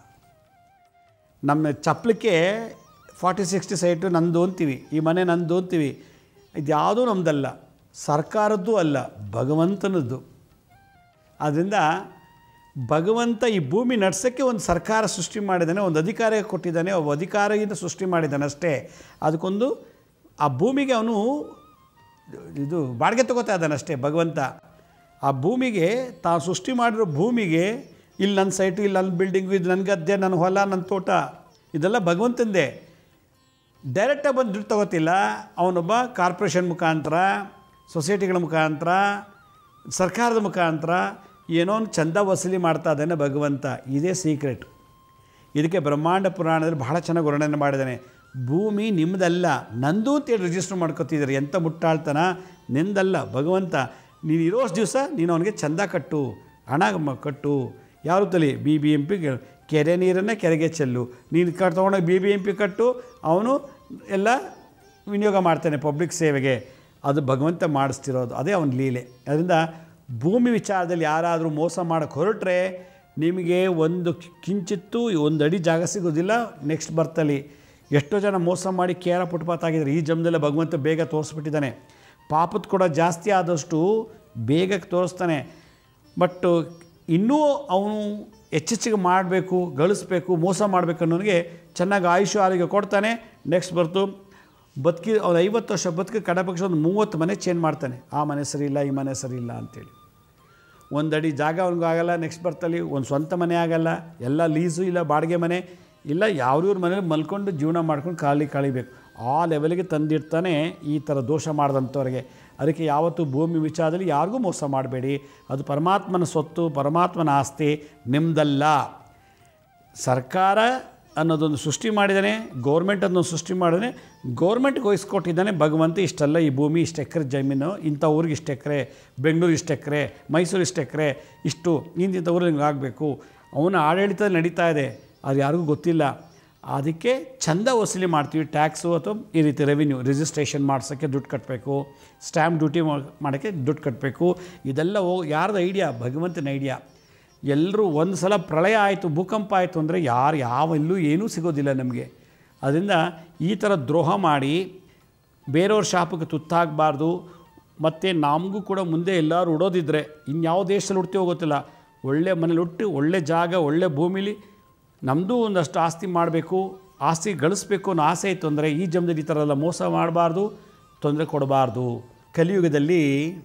ನಮ್ಮ ಚಪ್ಪಲಿಕ್ಕೆ ಫಾರ್ಟಿ ಸಿಕ್ಸ್ಟಿ ಸೈಟು ನಂದು ಅಂತೀವಿ ಈ ಮನೆ ನಂದು ಅಂತೀವಿ ಇದು ಯಾವುದೂ ನಮ್ಮದಲ್ಲ ಸರ್ಕಾರದ್ದು ಅಲ್ಲ ಭಗವಂತನದ್ದು ಆದ್ದರಿಂದ ಭಗವಂತ ಈ ಭೂಮಿ ನಡ್ಸೋಕ್ಕೆ ಒಂದು ಸರ್ಕಾರ ಸೃಷ್ಟಿ ಮಾಡಿದ್ದಾನೆ ಒಂದು ಅಧಿಕಾರ ಕೊಟ್ಟಿದ್ದಾನೆ ಒಬ್ಬ ಅಧಿಕಾರದಿಂದ ಸೃಷ್ಟಿ ಮಾಡಿದ್ದಾನೆ ಅಷ್ಟೇ ಅದಕ್ಕೊಂದು ಆ ಭೂಮಿಗೆ ಅವನು ಇದು ಬಾಡಿಗೆ ತಗೋತಾ ಇದ್ದಾನೆ ಅಷ್ಟೇ ಭಗವಂತ ಆ ಭೂಮಿಗೆ ತಾನು ಸೃಷ್ಟಿ ಮಾಡಿರೋ ಭೂಮಿಗೆ ಇಲ್ಲಿ ನನ್ನ ಸೈಟು ಇಲ್ಲಿ ನನ್ನ ಬಿಲ್ಡಿಂಗು ಇದು ನನ್ನ ಗದ್ದೆ ನನ್ನ ಹೊಲ ನನ್ನ ತೋಟ ಇದೆಲ್ಲ ಭಗವಂತಂದೇ ಡೈರೆಕ್ಟಾಗಿ ಬಂದು ದುಡ್ಡು ತಗೋತಿಲ್ಲ ಅವನೊಬ್ಬ ಕಾರ್ಪೊರೇಷನ್ ಮುಖಾಂತರ ಸೊಸೈಟಿಗಳ ಮುಖಾಂತರ ಸರ್ಕಾರದ ಮುಖಾಂತರ ಏನೋ ಒಂದು ಚಂದ ವಸೂಲಿ ಮಾಡ್ತಾ ಇದ್ದಾನೆ ಭಗವಂತ ಇದೇ ಸೀಕ್ರೆಟ್ ಇದಕ್ಕೆ ಬ್ರಹ್ಮಾಂಡ ಪುರಾಣದಲ್ಲಿ ಬಹಳ ಚೆನ್ನಾಗಿ ವರ್ಣನೆ ಮಾಡಿದ್ದಾನೆ ಭೂಮಿ ನಿಮ್ಮದಲ್ಲ ನಂದು ಅಂತೇಳಿ ರಿಜಿಸ್ಟರ್ ಮಾಡ್ಕೊತಿದ್ದಾರೆ ಎಂಥ ಮುಟ್ಟಾಳ್ತನ ನಿಂದಲ್ಲ ಭಗವಂತ ನೀನು ಇರೋಷ್ಟು ದಿವಸ ನೀನು ಅವನಿಗೆ ಚಂದ ಕಟ್ಟು ಹಣ ಮ- ಕಟ್ಟು ಯಾವ ತಲೆ ಬಿ ಬಿ ಎಂ ಪಿ ಕೆರೆ ನೀರನ್ನು ಕೆರೆಗೆ ಚೆಲ್ಲು ನೀನು ಕಟ್ ತೊಗೊಂಡೋಗಿ ಬಿ ಬಿ ಎಂ ಪಿ ಕಟ್ಟು ಅವನು ಎಲ್ಲ ವಿನಿಯೋಗ ಮಾಡ್ತಾನೆ ಪಬ್ಲಿಕ್ ಸೇವೆಗೆ ಅದು ಭಗವಂತ ಮಾಡಿಸ್ತಿರೋದು ಅದೇ ಅವನ ಲೀಲೆ ಅದರಿಂದ ಭೂಮಿ ವಿಚಾರದಲ್ಲಿ ಯಾರಾದರೂ ಮೋಸ ಮಾಡೋಕ್ಕೆ ಹೊರಟ್ರೆ ನಿಮಗೆ ಒಂದು ಕಿಂಚಿತ್ತು ಒಂದು ಅಡಿ ಜಾಗ ಸಿಗೋದಿಲ್ಲ ನೆಕ್ಸ್ಟ್ ಬರ್ತಲ್ಲಿ ಎಷ್ಟೋ ಜನ ಮೋಸ ಮಾಡಿ ಕೇರ ಫುಟ್ಪಾತ್ ಆಗಿದ್ದಾರೆ ಈ ಜನ್ಮದಲ್ಲೇ ಭಗವಂತ ಬೇಗ ತೋರಿಸ್ಬಿಟ್ಟಿದ್ದಾನೆ ಪಾಪದ ಕೂಡ ಜಾಸ್ತಿ ಆದಷ್ಟು ಬೇಗ ತೋರಿಸ್ತಾನೆ ಬಟ್ ಇನ್ನೂ ಅವನು ಹೆಚ್ಚೆಚ್ಚಿಗೆ ಮಾಡಬೇಕು ಗಳಿಸ್ಬೇಕು ಮೋಸ ಮಾಡಬೇಕು ಅನ್ನೋನಿಗೆ ಚೆನ್ನಾಗಿ ಆಯುಷ್ ಆರೋಗ್ಯ ಕೊಡ್ತಾನೆ ನೆಕ್ಸ್ಟ್ ಬರ್ತು ಬದುಕಿ ಅವ್ನು ಐವತ್ತು ವರ್ಷ ಬದುಕಿ ಕಡೆ ಪಕ್ಷ ಒಂದು ಮೂವತ್ತು ಮನೆ ಚೇಂಜ್ ಮಾಡ್ತಾನೆ ಆ ಮನೆ ಸರಿ ಇಲ್ಲ ಈ ಮನೆ ಸರಿ ಇಲ್ಲ ಅಂತೇಳಿ ಒಂದು ಅಡಿ ಜಾಗ ಅವ್ನಿಗೂ ಆಗಲ್ಲ ನೆಕ್ಸ್ಟ್ ಬರ್ತಲ್ಲಿ ಒಂದು ಸ್ವಂತ ಮನೆ ಆಗಲ್ಲ ಎಲ್ಲ ಲೀಸು ಇಲ್ಲ ಬಾಡಿಗೆ ಮನೆ ಇಲ್ಲ ಯಾವ್ರಿವ್ರ ಮನೇಲಿ ಮಲ್ಕೊಂಡು ಜೀವನ ಮಾಡ್ಕೊಂಡು ಖಾಲಿ ಕಳಿಬೇಕು ಆ ಲೆವೆಲ್ಗೆ ತಂದಿರ್ತಾನೆ ಈ ಥರ ದೋಷ ಮಾಡಿದಂಥವ್ರಿಗೆ ಅದಕ್ಕೆ ಯಾವತ್ತೂ ಭೂಮಿ ವಿಚಾರದಲ್ಲಿ ಯಾರಿಗೂ ಮೋಸ ಮಾಡಬೇಡಿ ಅದು ಪರಮಾತ್ಮನ ಸ್ವತ್ತು ಪರಮಾತ್ಮನ ಆಸ್ತಿ ನಿಮ್ಮದಲ್ಲ ಸರ್ಕಾರ ಅನ್ನೋದೊಂದು ಸೃಷ್ಟಿ ಮಾಡಿದ್ದಾನೆ ಗೌರ್ಮೆಂಟ್ ಅನ್ನೋದು ಸೃಷ್ಟಿ ಮಾಡಿದಾನೆ ಗೌರ್ಮೆಂಟ್ಗೆ ವಹಿಸ್ಕೊಟ್ಟಿದ್ದಾನೆ ಭಗವಂತ ಇಷ್ಟೆಲ್ಲ ಈ ಭೂಮಿ ಇಷ್ಟು ಎಕರೆ ಜಮೀನು ಇಂಥ ಊರಿಗೆ ಇಷ್ಟು ಎಕರೆ ಬೆಂಗಳೂರು ಇಷ್ಟು ಎಕರೆ ಮೈಸೂರು ಇಷ್ಟು ಎಕರೆ ಇಷ್ಟು ಇಂತಿಂಥ ಊರಲ್ಲಿ ಹಿಂಗೆ ಆಗಬೇಕು ಅವನ ಆಡಳಿತ ನಡೀತಾ ಇದೆ ಅದು ಯಾರಿಗೂ ಗೊತ್ತಿಲ್ಲ ಅದಕ್ಕೆ ಚಂದ ವಸೂಲಿ ಮಾಡ್ತೀವಿ ಟ್ಯಾಕ್ಸು ಅಥವಾ ಈ ರೀತಿ ರೆವಿನ್ಯೂ ರಿಜಿಸ್ಟ್ರೇಷನ್ ಮಾಡ್ಸೋಕ್ಕೆ ದುಡ್ಡು ಕಟ್ಟಬೇಕು ಸ್ಟ್ಯಾಂಪ್ ಡ್ಯೂಟಿ ಮಾಡೋಕ್ಕೆ ದುಡ್ಡು ಕಟ್ಟಬೇಕು ಇದೆಲ್ಲ ಹೋಗಿ ಯಾರ್ದು ಐಡಿಯಾ ಭಗವಂತನ ಐಡಿಯಾ ಎಲ್ಲರೂ ಒಂದು ಸಲ ಪ್ರಳಯ ಆಯಿತು ಭೂಕಂಪ ಆಯಿತು ಅಂದರೆ ಯಾರು ಯಾವ ಎಲ್ಲೂ ಏನೂ ಸಿಗೋದಿಲ್ಲ ನಮಗೆ ಅದರಿಂದ ಈ ಥರ ದ್ರೋಹ ಮಾಡಿ ಬೇರೆಯವ್ರ ಶಾಪಕ್ಕೆ ತುತ್ತಾಗಬಾರ್ದು ಮತ್ತು ನಮಗೂ ಕೂಡ ಮುಂದೆ ಎಲ್ಲರೂ ಉಡೋದಿದ್ರೆ ಇನ್ಯಾವ ದೇಶದಲ್ಲಿ ಹುಡ್ತೀವೋ ಗೊತ್ತಿಲ್ಲ ಒಳ್ಳೆ ಮನೇಲಿ ಹುಟ್ಟಿ ಒಳ್ಳೆ ಜಾಗ ಒಳ್ಳೆ ಭೂಮಿಲಿ ನಮ್ಮದು ಒಂದಷ್ಟು ಆಸ್ತಿ ಮಾಡಬೇಕು ಆಸ್ತಿ ಗಳಿಸ್ಬೇಕು ಅನ್ನೋ ಆಸೆ ಇತ್ತು ಅಂದರೆ ಈ ಜನ್ಮದಲ್ಲಿ ಈ ಥರ ಎಲ್ಲ ಮೋಸ ಮಾಡಬಾರ್ದು ತೊಂದರೆ ಕೊಡಬಾರ್ದು ಕಲಿಯುಗದಲ್ಲಿ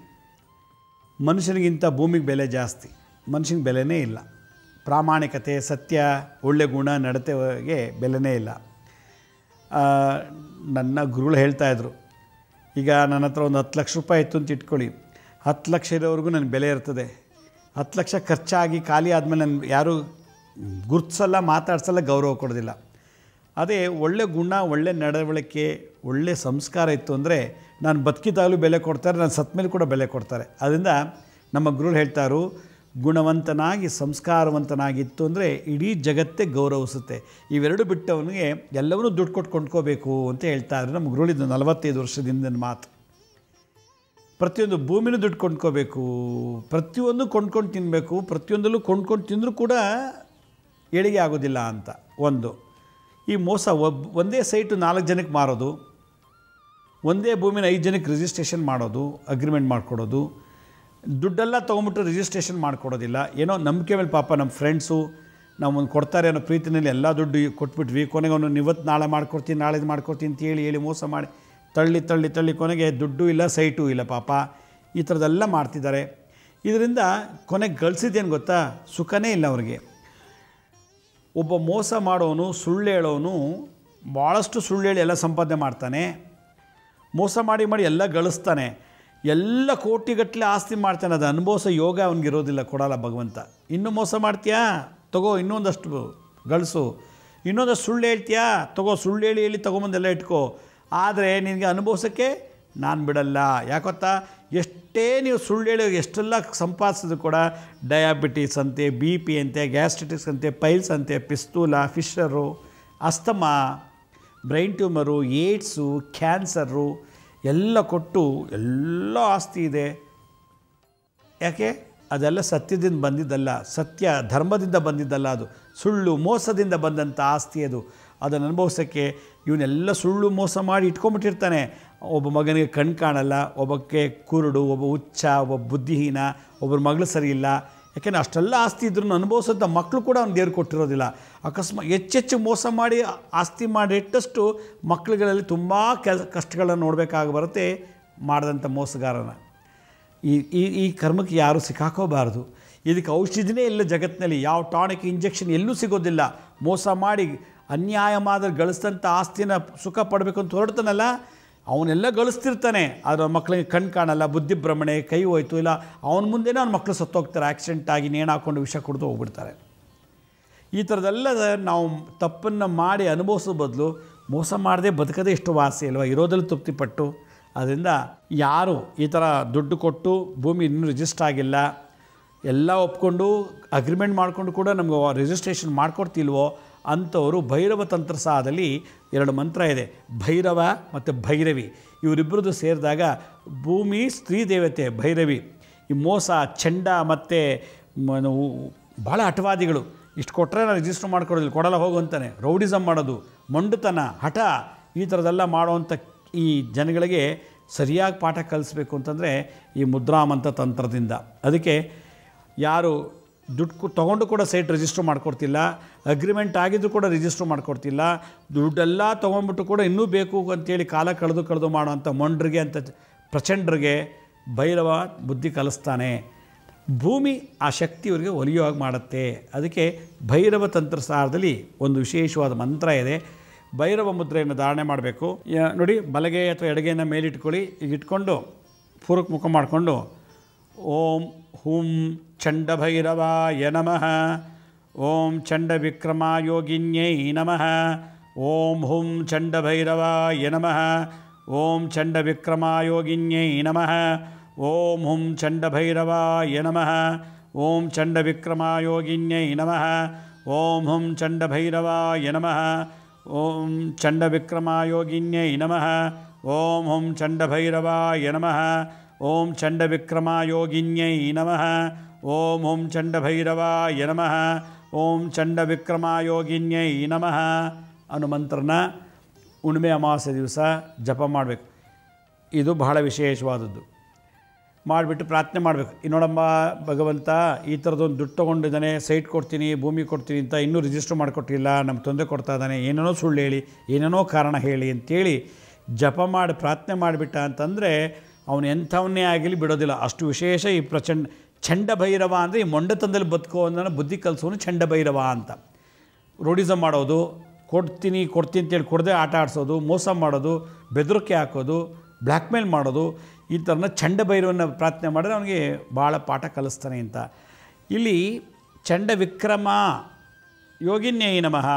ಮನುಷ್ಯನಿಗಿಂತ ಭೂಮಿಗೆ ಬೆಲೆ ಜಾಸ್ತಿ ಮನುಷ್ಯನಿಗೆ ಬೆಲೆನೇ ಇಲ್ಲ ಪ್ರಾಮಾಣಿಕತೆ ಸತ್ಯ ಒಳ್ಳೆ ಗುಣ ನಡತೆಗೆ ಬೆಲೆನೇ ಇಲ್ಲ ಆ, ನನ್ನ ಗುರುಗಳು ಹೇಳ್ತಾಯಿದ್ರು ಈಗ ನನ್ನ ಹತ್ರ ಒಂದು ಹತ್ತು ಲಕ್ಷ ರೂಪಾಯಿ ಇತ್ತು ಅಂತ ಇಟ್ಕೊಳ್ಳಿ ಹತ್ತು ಲಕ್ಷ ಇರೋವರೆಗೂ ನನಗೆ ಬೆಲೆ ಇರ್ತದೆ ಹತ್ತು ಲಕ್ಷ ಖರ್ಚಾಗಿ ಖಾಲಿ ಆದಮೇಲೆ ನನ್ನ ಯಾರೂ ಗುರ್ತಿಸಲ್ಲ ಮಾತಾಡ್ಸಲ್ಲ ಗೌರವ ಕೊಡೋದಿಲ್ಲ ಅದೇ ಒಳ್ಳೆ ಗುಣ ಒಳ್ಳೆ ನಡವಳಿಕೆ ಒಳ್ಳೆ ಸಂಸ್ಕಾರ ಇತ್ತು ಅಂದರೆ ನಾನು ಬದುಕಿದಾಗಲೂ ಬೆಲೆ ಕೊಡ್ತಾರೆ ನಾನು ಸತ್ತ ಮೇಲೆ ಕೂಡ ಬೆಲೆ ಕೊಡ್ತಾರೆ ಅದರಿಂದ ನಮ್ಮ ಗುರುಗಳು ಹೇಳ್ತಾರು ಗುಣವಂತನಾಗಿ ಸಂಸ್ಕಾರವಂತನಾಗಿತ್ತು ಅಂದರೆ ಇಡೀ ಜಗತ್ತೇ ಗೌರವಿಸುತ್ತೆ ಇವೆರಡು ಬಿಟ್ಟವನಿಗೆ ಎಲ್ಲವನ್ನೂ ದುಡ್ಡು ಕೊಟ್ಟು ಕೊಂಡ್ಕೋಬೇಕು ಅಂತ ಹೇಳ್ತಾ ಇದ್ರು ನಮ್ಮ ಗುರುಳಿದ್ದು ನಲವತ್ತೈದು ವರ್ಷದಿಂದ ಮಾತು ಪ್ರತಿಯೊಂದು ಭೂಮಿನೂ ದುಡ್ಡು ಕೊಂಡ್ಕೋಬೇಕು ಪ್ರತಿಯೊಂದು ಕೊಂಡ್ಕೊಂಡು ತಿನ್ನಬೇಕು ಪ್ರತಿಯೊಂದಲ್ಲೂ ಕೊಂಡ್ಕೊಂಡು ತಿಂದರೂ ಕೂಡ ಏಳಿಗೆ ಆಗೋದಿಲ್ಲ ಅಂತ ಒಂದು ಈ ಮೋಸ ಒಬ್ ಒಂದೇ ಸೈಟು ನಾಲ್ಕು ಜನಕ್ಕೆ ಮಾರೋದು ಒಂದೇ ಭೂಮಿನ ಐದು ಜನಕ್ಕೆ ರಿಜಿಸ್ಟ್ರೇಷನ್ ಮಾಡೋದು ಅಗ್ರಿಮೆಂಟ್ ಮಾಡಿಕೊಡೋದು ದುಡ್ಡೆಲ್ಲ ತೊಗೊಂಬಿಟ್ಟು ರಿಜಿಸ್ಟ್ರೇಷನ್ ಮಾಡಿಕೊಡೋದಿಲ್ಲ ಏನೋ ನಂಬಿಕೆ ಮೇಲೆ ಪಾಪ ನಮ್ಮ ಫ್ರೆಂಡ್ಸು ನಮ್ಮನ್ನು ಕೊಡ್ತಾರೆ ಅನ್ನೋ ಪ್ರೀತಿನಲ್ಲಿ ಎಲ್ಲ ದುಡ್ಡು ಕೊಟ್ಬಿಟ್ವಿ ಕೊನೆಗೆ ಅವನು ಇವತ್ತು ನಾಳೆ ಮಾಡ್ಕೊಡ್ತೀನಿ ನಾಳೆ ಇದು ಮಾಡ್ಕೊಡ್ತೀನಿ ಅಂತ ಹೇಳಿ ಹೇಳಿ ಮೋಸ ಮಾಡಿ ತಳ್ಳಿ ತಳ್ಳಿ ತಳ್ಳಿ ಕೊನೆಗೆ ದುಡ್ಡು ಇಲ್ಲ ಸೈಟು ಇಲ್ಲ ಪಾಪ ಈ ಥರದ್ದೆಲ್ಲ ಮಾಡ್ತಿದ್ದಾರೆ ಇದರಿಂದ ಕೊನೆಗೆ ಗಳಿಸಿದ್ದೇನು ಗೊತ್ತಾ ಸುಖನೇ ಇಲ್ಲ ಅವ್ರಿಗೆ ಒಬ್ಬ ಮೋಸ ಮಾಡೋನು ಸುಳ್ಳು ಹೇಳೋನು ಭಾಳಷ್ಟು ಸುಳ್ಳು ಹೇಳಿ ಎಲ್ಲ ಸಂಪಾದನೆ ಮಾಡ್ತಾನೆ ಮೋಸ ಮಾಡಿ ಮಾಡಿ ಎಲ್ಲ ಗಳಿಸ್ತಾನೆ ಎಲ್ಲ ಕೋಟಿಗಟ್ಟಲೆ ಆಸ್ತಿ ಮಾಡ್ತಾನೆ ಅದು ಅನುಭವಿಸೋ ಯೋಗ ಅವನಿಗಿರೋದಿಲ್ಲ ಕೊಡಲ್ಲ ಭಗವಂತ ಇನ್ನೂ ಮೋಸ ಮಾಡ್ತೀಯಾ ತಗೋ ಇನ್ನೊಂದಷ್ಟು ಗಳಿಸು ಇನ್ನೊಂದಷ್ಟು ಸುಳ್ಳು ಹೇಳ್ತೀಯಾ ತಗೋ ಸುಳ್ಳು ಹೇಳಿ ಹೇಳಿ ತೊಗೊಂಬಂದೆಲ್ಲ ಇಟ್ಕೋ ಆದರೆ ನಿನಗೆ ಅನುಭವಿಸೋಕ್ಕೆ ನಾನು ಬಿಡಲ್ಲ ಯಾಕೊತ್ತಾ ಎಷ್ಟೇ ನೀವು ಸುಳ್ಳು ಹೇಳಿ ಎಷ್ಟೆಲ್ಲ ಸಂಪಾದಿಸಿದ್ರು ಕೂಡ ಡಯಾಬಿಟೀಸ್ ಅಂತೆ ಬಿ ಪಿ ಅಂತೆ ಗ್ಯಾಸ್ಟ್ರಿಟಿಕ್ಸ್ ಅಂತೆ ಪೈಲ್ಸ್ ಅಂತೆ fistula fissure asthma brain tumour AIDS cancer ಎಲ್ಲ ಕೊಟ್ಟು ಎಲ್ಲ ಆಸ್ತಿ ಇದೆ ಯಾಕೆ ಅದೆಲ್ಲ ಸತ್ಯದಿಂದ ಬಂದಿದ್ದಲ್ಲ ಸತ್ಯ ಧರ್ಮದಿಂದ ಬಂದಿದ್ದಲ್ಲ ಅದು ಸುಳ್ಳು ಮೋಸದಿಂದ ಬಂದಂಥ ಆಸ್ತಿ ಅದು ಅದನ್ನು ಅನುಭವಿಸೋಕ್ಕೆ ಇವನ್ನೆಲ್ಲ ಸುಳ್ಳು ಮೋಸ ಮಾಡಿ ಇಟ್ಕೊಂಬಿಟ್ಟಿರ್ತಾನೆ ಒಬ್ಬ ಮಗನಿಗೆ ಕಣ್ ಕಾಣಲ್ಲ ಒಬ್ಬಕ್ಕೆ ಕುರುಡು ಒಬ್ಬ ಹುಚ್ಚ ಒಬ್ಬ ಬುದ್ಧಿಹೀನ ಒಬ್ಬರ ಮಗಳು ಸರಿ ಇಲ್ಲ ಯಾಕೆಂದರೆ ಅಷ್ಟೆಲ್ಲ ಆಸ್ತಿ ಇದ್ರೂ ಅನುಭವಿಸೋಂಥ ಮಕ್ಕಳು ಕೂಡ ಅವ್ನು ದೇವ್ರು ಕೊಟ್ಟಿರೋದಿಲ್ಲ ಅಕಸ್ಮಾತ್ ಹೆಚ್ಚೆಚ್ಚು ಮೋಸ ಮಾಡಿ ಆಸ್ತಿ ಮಾಡಿಟ್ಟಷ್ಟು ಮಕ್ಕಳುಗಳಲ್ಲಿ ತುಂಬ ಕೆಲ ಕಷ್ಟಗಳನ್ನು ನೋಡಬೇಕಾಗಿ ಬರುತ್ತೆ ಮಾಡಿದಂಥ ಮೋಸಗಾರನ ಈ ಈ ಈ ಕರ್ಮಕ್ಕೆ ಯಾರೂ ಸಿಕ್ಕಾಕೋಬಾರ್ದು ಇದಕ್ಕೆ ಔಷಧಿನೇ ಇಲ್ಲ ಜಗತ್ತಿನಲ್ಲಿ ಯಾವ ಟಾನಿಕ್ ಇಂಜೆಕ್ಷನ್ ಎಲ್ಲೂ ಸಿಗೋದಿಲ್ಲ ಮೋಸ ಮಾಡಿ ಅನ್ಯಾಯ ಮಾದರಿ ಗಳಿಸಿದಂಥ ಆಸ್ತಿನ ಸುಖ ಪಡಬೇಕು ಅಂತ ಹೊರಡ್ತಾನಲ್ಲ ಅವನೆಲ್ಲ ಗಳಿಸ್ತಿರ್ತಾನೆ ಆದರೆ ಅವ್ನ ಮಕ್ಕಳಿಗೆ ಕಣ್ ಕಾಣಲ್ಲ ಬುದ್ಧಿಭ್ರಮಣೆ ಕೈ ಹೋಯ್ತು ಇಲ್ಲ ಅವನ ಮುಂದೆನೇ ಅವ್ನ ಮಕ್ಕಳು ಸತ್ತೋಗ್ತಾರೆ ಆಕ್ಸಿಡೆಂಟ್ ಆಗಿ ನೇಣು ಹಾಕ್ಕೊಂಡು ವಿಷ ಕುಡಿದು ಹೋಗ್ಬಿಡ್ತಾರೆ ಈ ಥರದ್ದೆಲ್ಲ ನಾವು ತಪ್ಪನ್ನು ಮಾಡಿ ಅನುಭವಿಸೋ ಬದಲು ಮೋಸ ಮಾಡದೆ ಬದುಕದೇ ಎಷ್ಟು ವಾಸಿ ಅಲ್ವಾ ಇರೋದ್ರಲ್ಲಿ ತೃಪ್ತಿಪಟ್ಟು ಅದರಿಂದ ಯಾರು ಈ ಥರ ದುಡ್ಡು ಕೊಟ್ಟು ಭೂಮಿ ಇನ್ನೂ ರಿಜಿಸ್ಟರ್ ಆಗಿಲ್ಲ ಎಲ್ಲ ಒಪ್ಕೊಂಡು ಅಗ್ರಿಮೆಂಟ್ ಮಾಡಿಕೊಂಡು ಕೂಡ ನಮಗೆ ರಿಜಿಸ್ಟ್ರೇಷನ್ ಮಾಡ್ಕೊಡ್ತಿಲ್ವೋ ಅಂಥವರು ಭೈರವ ತಂತ್ರಸಾದಲ್ಲಿ ಎರಡು ಮಂತ್ರ ಇದೆ ಭೈರವ ಮತ್ತು ಭೈರವಿ ಇವರಿಬ್ಬರದ್ದು ಸೇರಿದಾಗ ಭೂಮಿ ಸ್ತ್ರೀ ದೇವತೆ ಭೈರವಿ ಈ ಮೋಸ ಚಂಡ ಮತ್ತು ಭಾಳ ಹಠವಾದಿಗಳು ಇಷ್ಟು ಕೊಟ್ಟರೆ ನಾನು ರಿಜಿಸ್ಟರ್ ಮಾಡ್ಕೊಡೋದಿಲ್ಲ ಕೊಡಲ್ಲ ಹೋಗು ಅಂತಾನೆ ರೌಡಿಸಮ್ ಮಾಡೋದು ಮೊಂಡುತನ ಹಠ ಈ ಥರದ್ದೆಲ್ಲ ಮಾಡುವಂಥ ಈ ಜನಗಳಿಗೆ ಸರಿಯಾಗಿ ಪಾಠ ಕಲಿಸ್ಬೇಕು ಅಂತಂದರೆ ಈ ಮುದ್ರಾಮಂತ ತಂತ್ರದಿಂದ ಅದಕ್ಕೆ ಯಾರು ದುಡ್ಡು ತೊಗೊಂಡು ಕೂಡ ಸೈಟ್ ರಿಜಿಸ್ಟರ್ ಮಾಡ್ಕೊಡ್ತಿಲ್ಲ ಅಗ್ರಿಮೆಂಟ್ ಆಗಿದ್ದು ಕೂಡ ರಿಜಿಸ್ಟರ್ ಮಾಡ್ಕೊಡ್ತಿಲ್ಲ ದುಡ್ಡೆಲ್ಲ ತೊಗೊಂಡ್ಬಿಟ್ಟು ಕೂಡ ಇನ್ನೂ ಬೇಕು ಅಂತೇಳಿ ಕಾಲ ಕಳೆದು ಕಳೆದು ಮಾಡೋವಂಥ ಮೊಂಡ್ರಿಗೆ ಅಂತ ಪ್ರಚಂಡ್ರಿಗೆ ಭೈರವ ಬುದ್ಧಿ ಕಲಿಸ್ತಾನೆ ಭೂಮಿ ಆ ಶಕ್ತಿ ಇವರಿಗೆ ಒಲಿಯೋ ಹಾಗೆ ಮಾಡುತ್ತೆ ಅದಕ್ಕೆ ಭೈರವ ತಂತ್ರಸಾರದಲ್ಲಿ ಒಂದು ವಿಶೇಷವಾದ ಮಂತ್ರ ಇದೆ ಭೈರವ ಮುದ್ರೆಯನ್ನು ಧಾರಣೆ ಮಾಡಬೇಕು ಯಾ- ನೋಡಿ ಬಲಗೆ ಅಥವಾ ಎಡಗೆಯನ್ನು ಮೇಲಿಟ್ಕೊಳ್ಳಿ ಈಗ ಇಟ್ಕೊಂಡು ಪೂರ್ವಕ್ಕೆ ಮುಖ ಮಾಡಿಕೊಂಡು ಓಂ ಹುಂ ಚಂಡಭೈರವಾಯ ನಮಃ ಓಂ ಚಂಡವಿಕ್ರಮಾಯೋಗಿನ್ಯೈ ನಮಃ ಓಂ ಹುಂ ಚಂಡಭೈರವಾಯ ನಮಃ ಓಂ ಚಂಡವಿಕ್ರಮಾಯೋಗಿನ್ಯೈ ನಮಃ ಓಂ ಹುಂ ಚಂಡಭೈರವಾಯ ನಮಃ ಓಂ ಚಂಡವಿಕ್ರಮಾಯೋಗಿನ್ಯೈ ನಮಃ ಓಂ ಹುಂ ಚಂಡಭೈರವಾಯ ನಮಃ ಓಂ ಚಂಡವಿಕ್ರಮಾಯೋಗಿನ್ಯೈ ನಮಃ ಓಂ ಹುಂ ಚಂಡಭೈರವಾಯ ನಮಃ ಓಂ ಚಂಡವಿಕ್ರಮಾಯೋಗಿನ್ಯೈ ನಮಃ ಓಂ ಹುಂ ಚಂಡಭೈರವಾಯ ನಮಃ ಓಂ ಚಂಡವಿಕ್ರಮಾಯೋಗಿನ್ಯೈ ನಮಃ ಅನ್ನೋ ಮಂತ್ರನ ಹುಣ್ಣಿಮೆ ಅಮಾವಾಸ್ಯೆ ದಿವಸ ಜಪ ಮಾಡಬೇಕು ಇದು ಬಹಳ ವಿಶೇಷವಾದದ್ದು ಮಾಡಿಬಿಟ್ಟು ಪ್ರಾರ್ಥನೆ ಮಾಡಬೇಕು ಇನ್ನೋಡಮ್ಮ ಭಗವಂತ ಈ ಥರದೊಂದು ದುಡ್ಡು ತೊಗೊಂಡಿದ್ದಾನೆ ಸೈಟ್ ಕೊಡ್ತೀನಿ ಭೂಮಿ ಕೊಡ್ತೀನಿ ಅಂತ ಇನ್ನೂ ರಿಜಿಸ್ಟರ್ ಮಾಡಿಕೊಟ್ಟಿಲ್ಲ ನಮ್ಗೆ ತೊಂದರೆ ಕೊಡ್ತಾ ಇದ್ದಾನೆ ಏನೇನೋ ಸುಳ್ಳು ಹೇಳಿ ಏನೇನೋ ಕಾರಣ ಹೇಳಿ ಅಂತೇಳಿ ಜಪ ಮಾಡಿ ಪ್ರಾರ್ಥನೆ ಮಾಡಿಬಿಟ್ಟ ಅಂತಂದರೆ ಅವನು ಎಂಥವನ್ನೇ ಆಗಲಿ ಬಿಡೋದಿಲ್ಲ ಅಷ್ಟು ವಿಶೇಷ ಈ ಪ್ರಚಂಡ ಚಂಡ ಭೈರವ ಅಂದರೆ ಈ ಮೊಂಡತನದಲ್ಲಿ ಬದುಕೋ ಅನ್ನೋ ಬುದ್ಧಿ ಕಲಿಸೋನು ಚಂಡ ಭೈರವ ಅಂತ ರೋಡಿಸಮ್ ಮಾಡೋದು ಕೊಡ್ತೀನಿ ಕೊಡ್ತೀನಿ ಅಂತೇಳಿ ಕೊಡದೆ ಆಟ ಆಡಿಸೋದು ಮೋಸ ಮಾಡೋದು ಬೆದರಿಕೆ ಹಾಕೋದು ಬ್ಲ್ಯಾಕ್ ಮೇಲ್ ಮಾಡೋದು ಈ ಥರನ ಚಂಡ ಭೈರವನ್ನ ಪ್ರಾರ್ಥನೆ ಮಾಡಿದ್ರೆ ಅವನಿಗೆ ಭಾಳ ಪಾಠ ಕಲಿಸ್ತಾನೆ ಅಂತ ಇಲ್ಲಿ ಚಂಡ ವಿಕ್ರಮ ಯೋಗಿನ್ಯೈ ನಮಃ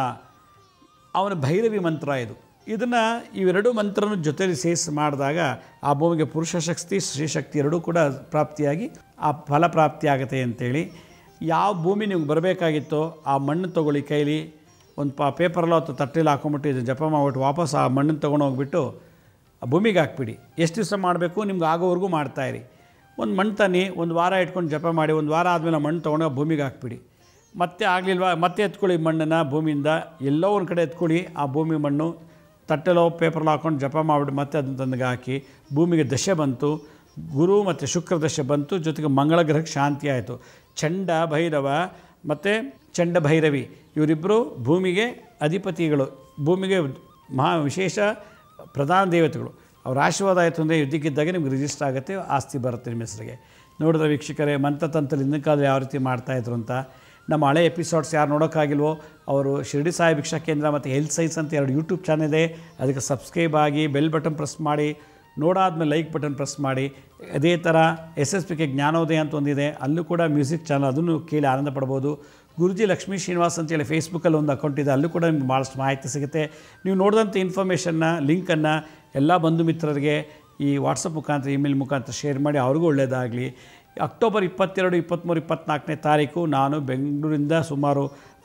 ಅವನ ಭೈರವಿ ಮಂತ್ರ ಇದು ಇದನ್ನು ಇವೆರಡು ಮಂತ್ರನ ಜೊತೆಲಿ ಸೇರಿಸಿ ಮಾಡಿದಾಗ ಆ ಭೂಮಿಗೆ ಪುರುಷ ಶಕ್ತಿ ಸ್ತ್ರೀಶಕ್ತಿ ಎರಡೂ ಕೂಡ ಪ್ರಾಪ್ತಿಯಾಗಿ ಆ ಫಲ ಪ್ರಾಪ್ತಿ ಆಗುತ್ತೆ ಅಂತೇಳಿ ಯಾವ ಭೂಮಿ ನಿಮ್ಗೆ ಬರಬೇಕಾಗಿತ್ತೋ ಆ ಮಣ್ಣು ತೊಗೊಳ್ಳಿ ಕೈಲಿ ಒಂದು ಪಾ ಪೇಪರಲ್ಲೋ ಅಥವಾ ತಟ್ಟೆಲಿ ಹಾಕೊಂಬಿಟ್ಟು ಇದು ಜಪ ಮಾಡಿಬಿಟ್ಟು ವಾಪಸ್ ಆ ಮಣ್ಣನ್ನು ತೊಗೊಂಡು ಹೋಗ್ಬಿಟ್ಟು ಆ ಭೂಮಿಗೆ ಹಾಕ್ಬಿಡಿ ಎಷ್ಟು ದಿವಸ ಮಾಡಬೇಕು ನಿಮ್ಗೆ ಆಗೋವರೆಗೂ ಮಾಡ್ತಾಯಿರಿ ಒಂದು ಮಣ್ಣು ತನ್ನಿ ಒಂದು ವಾರ ಇಟ್ಕೊಂಡು ಜಪ ಮಾಡಿ ಒಂದು ವಾರ ಆದಮೇಲೆ ಮಣ್ಣು ತೊಗೊಂಡು ಆ ಭೂಮಿಗೆ ಹಾಕ್ಬಿಡಿ ಮತ್ತೆ ಆಗಲಿಲ್ವಾ ಮತ್ತೆ ಎತ್ಕೊಳ್ಳಿ ಮಣ್ಣನ್ನು ಭೂಮಿಯಿಂದ ಎಲ್ಲೋ ಒಂದು ಕಡೆ ಎತ್ಕೊಳ್ಳಿ ಆ ಭೂಮಿ ಮಣ್ಣು ತಟ್ಟೆಲೋ ಪೇಪರ್లో ಹಾಕೊಂಡು ಜಪ ಮಾಡಿಬಿಟ್ಟು ಮತ್ತೆ ಅದನ್ನ ತಂದಿಗೆ ಹಾಕಿ ಭೂಮಿಗೆ ದಶೆ ಬಂತು ಗುರು ಮತ್ತು ಶುಕ್ರ ದಶೆ ಬಂತು ಜೊತೆಗೆ ಮಂಗಳ ಗ್ರಹಕ್ಕೆ ಶಾಂತಿ ಆಯಿತು ಚಂಡ ಭೈರವ ಮತ್ತು ಚಂಡ ಭೈರವಿ ಇವರಿಬ್ಬರು ಭೂಮಿಗೆ ಅಧಿಪತಿಗಳು ಭೂಮಿಗೆ ಮಹಾ ವಿಶೇಷ ಪ್ರಧಾನ ದೇವತೆಗಳು ಅವ್ರ ಆಶೀರ್ವಾದ ಆಯಿತು ಅಂದರೆ ಯುದ್ಧಕ್ಕಿದ್ದಾಗ ನಿಮ್ಗೆ ರಿಜಿಸ್ಟರ್ ಆಗುತ್ತೆ ಆಸ್ತಿ ಬರುತ್ತೆ ನಿಮ್ಮ ಹೆಸರಿಗೆ ನೋಡಿದ್ರೆ ವೀಕ್ಷಕರೇ ಮಂತ್ರತಂತ್ರ ಹಿಂದಿನ ಕಾಲದಲ್ಲಿ ಯಾವ ರೀತಿ ಮಾಡ್ತಾಯಿದ್ರು ಅಂತ ನಮ್ಮ ಹಳೆ ಎಪಿಸೋಡ್ಸ್ ಯಾರು ನೋಡೋಕ್ಕಾಗಿಲ್ವೋ ಅವರು ಶಿರಡಿ ಸಾಯಿ ಭಿಕ್ಷಾ ಕೇಂದ್ರ ಮತ್ತು ಹೆಲ್ತ್ ಸೈನ್ಸ್ ಅಂತ ಎರಡು ಯೂಟ್ಯೂಬ್ ಚಾನಲ್ ಇದೆ ಅದಕ್ಕೆ ಸಬ್ಸ್ಕ್ರೈಬ್ ಆಗಿ ಬೆಲ್ ಬಟನ್ ಪ್ರೆಸ್ ಮಾಡಿ ನೋಡಾದ್ಮೇಲೆ ಲೈಕ್ ಬಟನ್ ಪ್ರೆಸ್ ಮಾಡಿ ಅದೇ ಥರ ಎಸ್ ಎಸ್ ಪಿ ಕೆ ಜ್ಞಾನೋದಯ ಅಂತ ಒಂದಿದೆ ಅಲ್ಲೂ ಕೂಡ ಮ್ಯೂಸಿಕ್ ಚಾನಲ್ ಅದನ್ನು ಕೇಳಿ ಆನಂದ ಪಡ್ಬೋದು ಗುರುಜಿ ಲಕ್ಷ್ಮೀ ಶ್ರೀನಿವಾಸ್ ಅಂತೇಳಿ ಫೇಸ್ಬುಕ್ಕಲ್ಲಿ ಒಂದು ಅಕೌಂಟ್ ಇದೆ ಅಲ್ಲೂ ಕೂಡ ನಿಮ್ಗೆ ಭಾಳಷ್ಟು ಮಾಹಿತಿ ಸಿಗುತ್ತೆ ನೀವು ನೋಡಿದಂಥ ಇನ್ಫಾರ್ಮೇಷನ್ನ ಲಿಂಕನ್ನು ಎಲ್ಲ ಬಂಧು ಮಿತ್ರರಿಗೆ ಈ ವಾಟ್ಸಪ್ ಮುಖಾಂತರ ಇಮೇಲ್ ಮುಖಾಂತರ ಶೇರ್ ಮಾಡಿ ಅವ್ರಿಗೂ ಒಳ್ಳೆಯದಾಗಲಿ ಅಕ್ಟೋಬರ್ ಇಪ್ಪತ್ತೆರಡು ಇಪ್ಪತ್ತ್ಮೂರು ಇಪ್ಪತ್ತ್ನಾಲ್ಕನೇ ತಾರೀಕು ನಾನು ಬೆಂಗಳೂರಿಂದ ಸುಮಾರು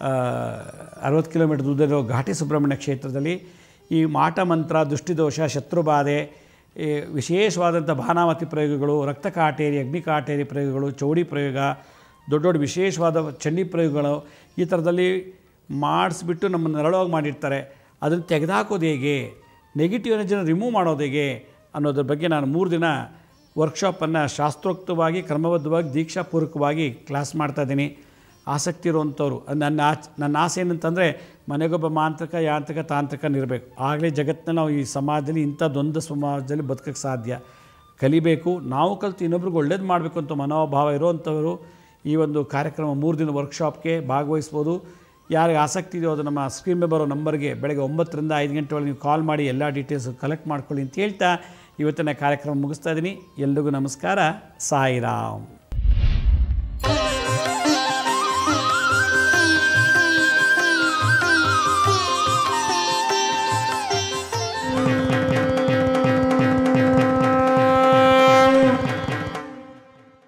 ಅರವತ್ತು ಕಿಲೋಮೀಟರ್ ದೂರದಲ್ಲಿರೋ ಘಾಟಿ ಸುಬ್ರಹ್ಮಣ್ಯ ಕ್ಷೇತ್ರದಲ್ಲಿ ಈ ಮಾಟ ಮಂತ್ರ ದೃಷ್ಟಿದೋಷ ಶತ್ರುಬಾಧೆ ಈ ವಿಶೇಷವಾದಂಥ ಭಾನಾವತಿ ಪ್ರಯೋಗಗಳು ರಕ್ತ ಕಾಟೇರಿ ಅಗ್ನಿ ಕಾಟೇರಿ ಪ್ರಯೋಗಗಳು ಚೌಡಿ ಪ್ರಯೋಗ ದೊಡ್ಡ ದೊಡ್ಡ ವಿಶೇಷವಾದ ಚಂಡಿ ಪ್ರಯೋಗಗಳು ಈ ಥರದಲ್ಲಿ ಮಾಡಿಸ್ಬಿಟ್ಟು ನಮ್ಮನ್ನು ನರಳವಾಗಿ ಮಾಡಿರ್ತಾರೆ ಅದನ್ನು ತೆಗೆದುಹಾಕೋದು ಹೇಗೆ ನೆಗೆಟಿವ್ ಎನರ್ಜಿನ ರಿಮೂವ್ ಮಾಡೋದು ಹೇಗೆ ಅನ್ನೋದ್ರ ಬಗ್ಗೆ ನಾನು ಮೂರು ದಿನ ವರ್ಕ್ಶಾಪನ್ನು ಶಾಸ್ತ್ರೋಕ್ತವಾಗಿ ಕ್ರಮಬದ್ಧವಾಗಿ ದೀಕ್ಷಾಪೂರ್ವಕವಾಗಿ ಕ್ಲಾಸ್ ಮಾಡ್ತಾಯಿದ್ದೀನಿ ಆಸಕ್ತಿ ಇರುವಂಥವ್ರು ಅದು ನನ್ನ ಆಚ್ ನನ್ನ ಆಸೆ ಏನಂತಂದರೆ ಮನೆಗೊಬ್ಬ ಮಾಂತ್ರಿಕ ಯಾಂತ್ರಿಕ ತಾಂತ್ರಿಕನಿರಬೇಕು ಆಗಲೇ ಜಗತ್ತಿನಲ್ಲಿ ನಾವು ಈ ಸಮಾಜದಲ್ಲಿ ಇಂಥ ದ್ವಂದ್ವ ಸಮಾಜದಲ್ಲಿ ಬದುಕಕ್ಕೆ ಸಾಧ್ಯ ಕಲಿಬೇಕು ನಾವು ಕಲಿತು ಇನ್ನೊಬ್ರಿಗೆ ಒಳ್ಳೇದು ಮಾಡಬೇಕು ಅಂತ ಮನೋಭಾವ ಇರುವಂಥವರು ಈ ಒಂದು ಕಾರ್ಯಕ್ರಮ ಮೂರು ದಿನ ವರ್ಕ್ಶಾಪ್ಗೆ ಭಾಗವಹಿಸ್ಬೋದು ಯಾರಿಗೆ ಆಸಕ್ತಿ ಇದೆಯೋ ಅದು ನಮ್ಮ ಸ್ಕ್ರೀನ್ ಮೇಲೆ ಬರೋ ನಂಬರ್ಗೆ ಬೆಳಗ್ಗೆ ಒಂಬತ್ತರಿಂದ ಐದು ಗಂಟೆ ಒಳಗೆ ನೀವು ಕಾಲ್ ಮಾಡಿ ಎಲ್ಲ ಡೀಟೇಲ್ಸ್ ಕಲೆಕ್ಟ್ ಮಾಡ್ಕೊಳ್ಳಿ ಅಂತ ಹೇಳ್ತಾ ಇವತ್ತಿನ ಕಾರ್ಯಕ್ರಮ ಮುಗಿಸ್ತಾ ಇದ್ದೀನಿ ಎಲ್ರಿಗೂ ನಮಸ್ಕಾರ ಸಾಯಿರಾಮ್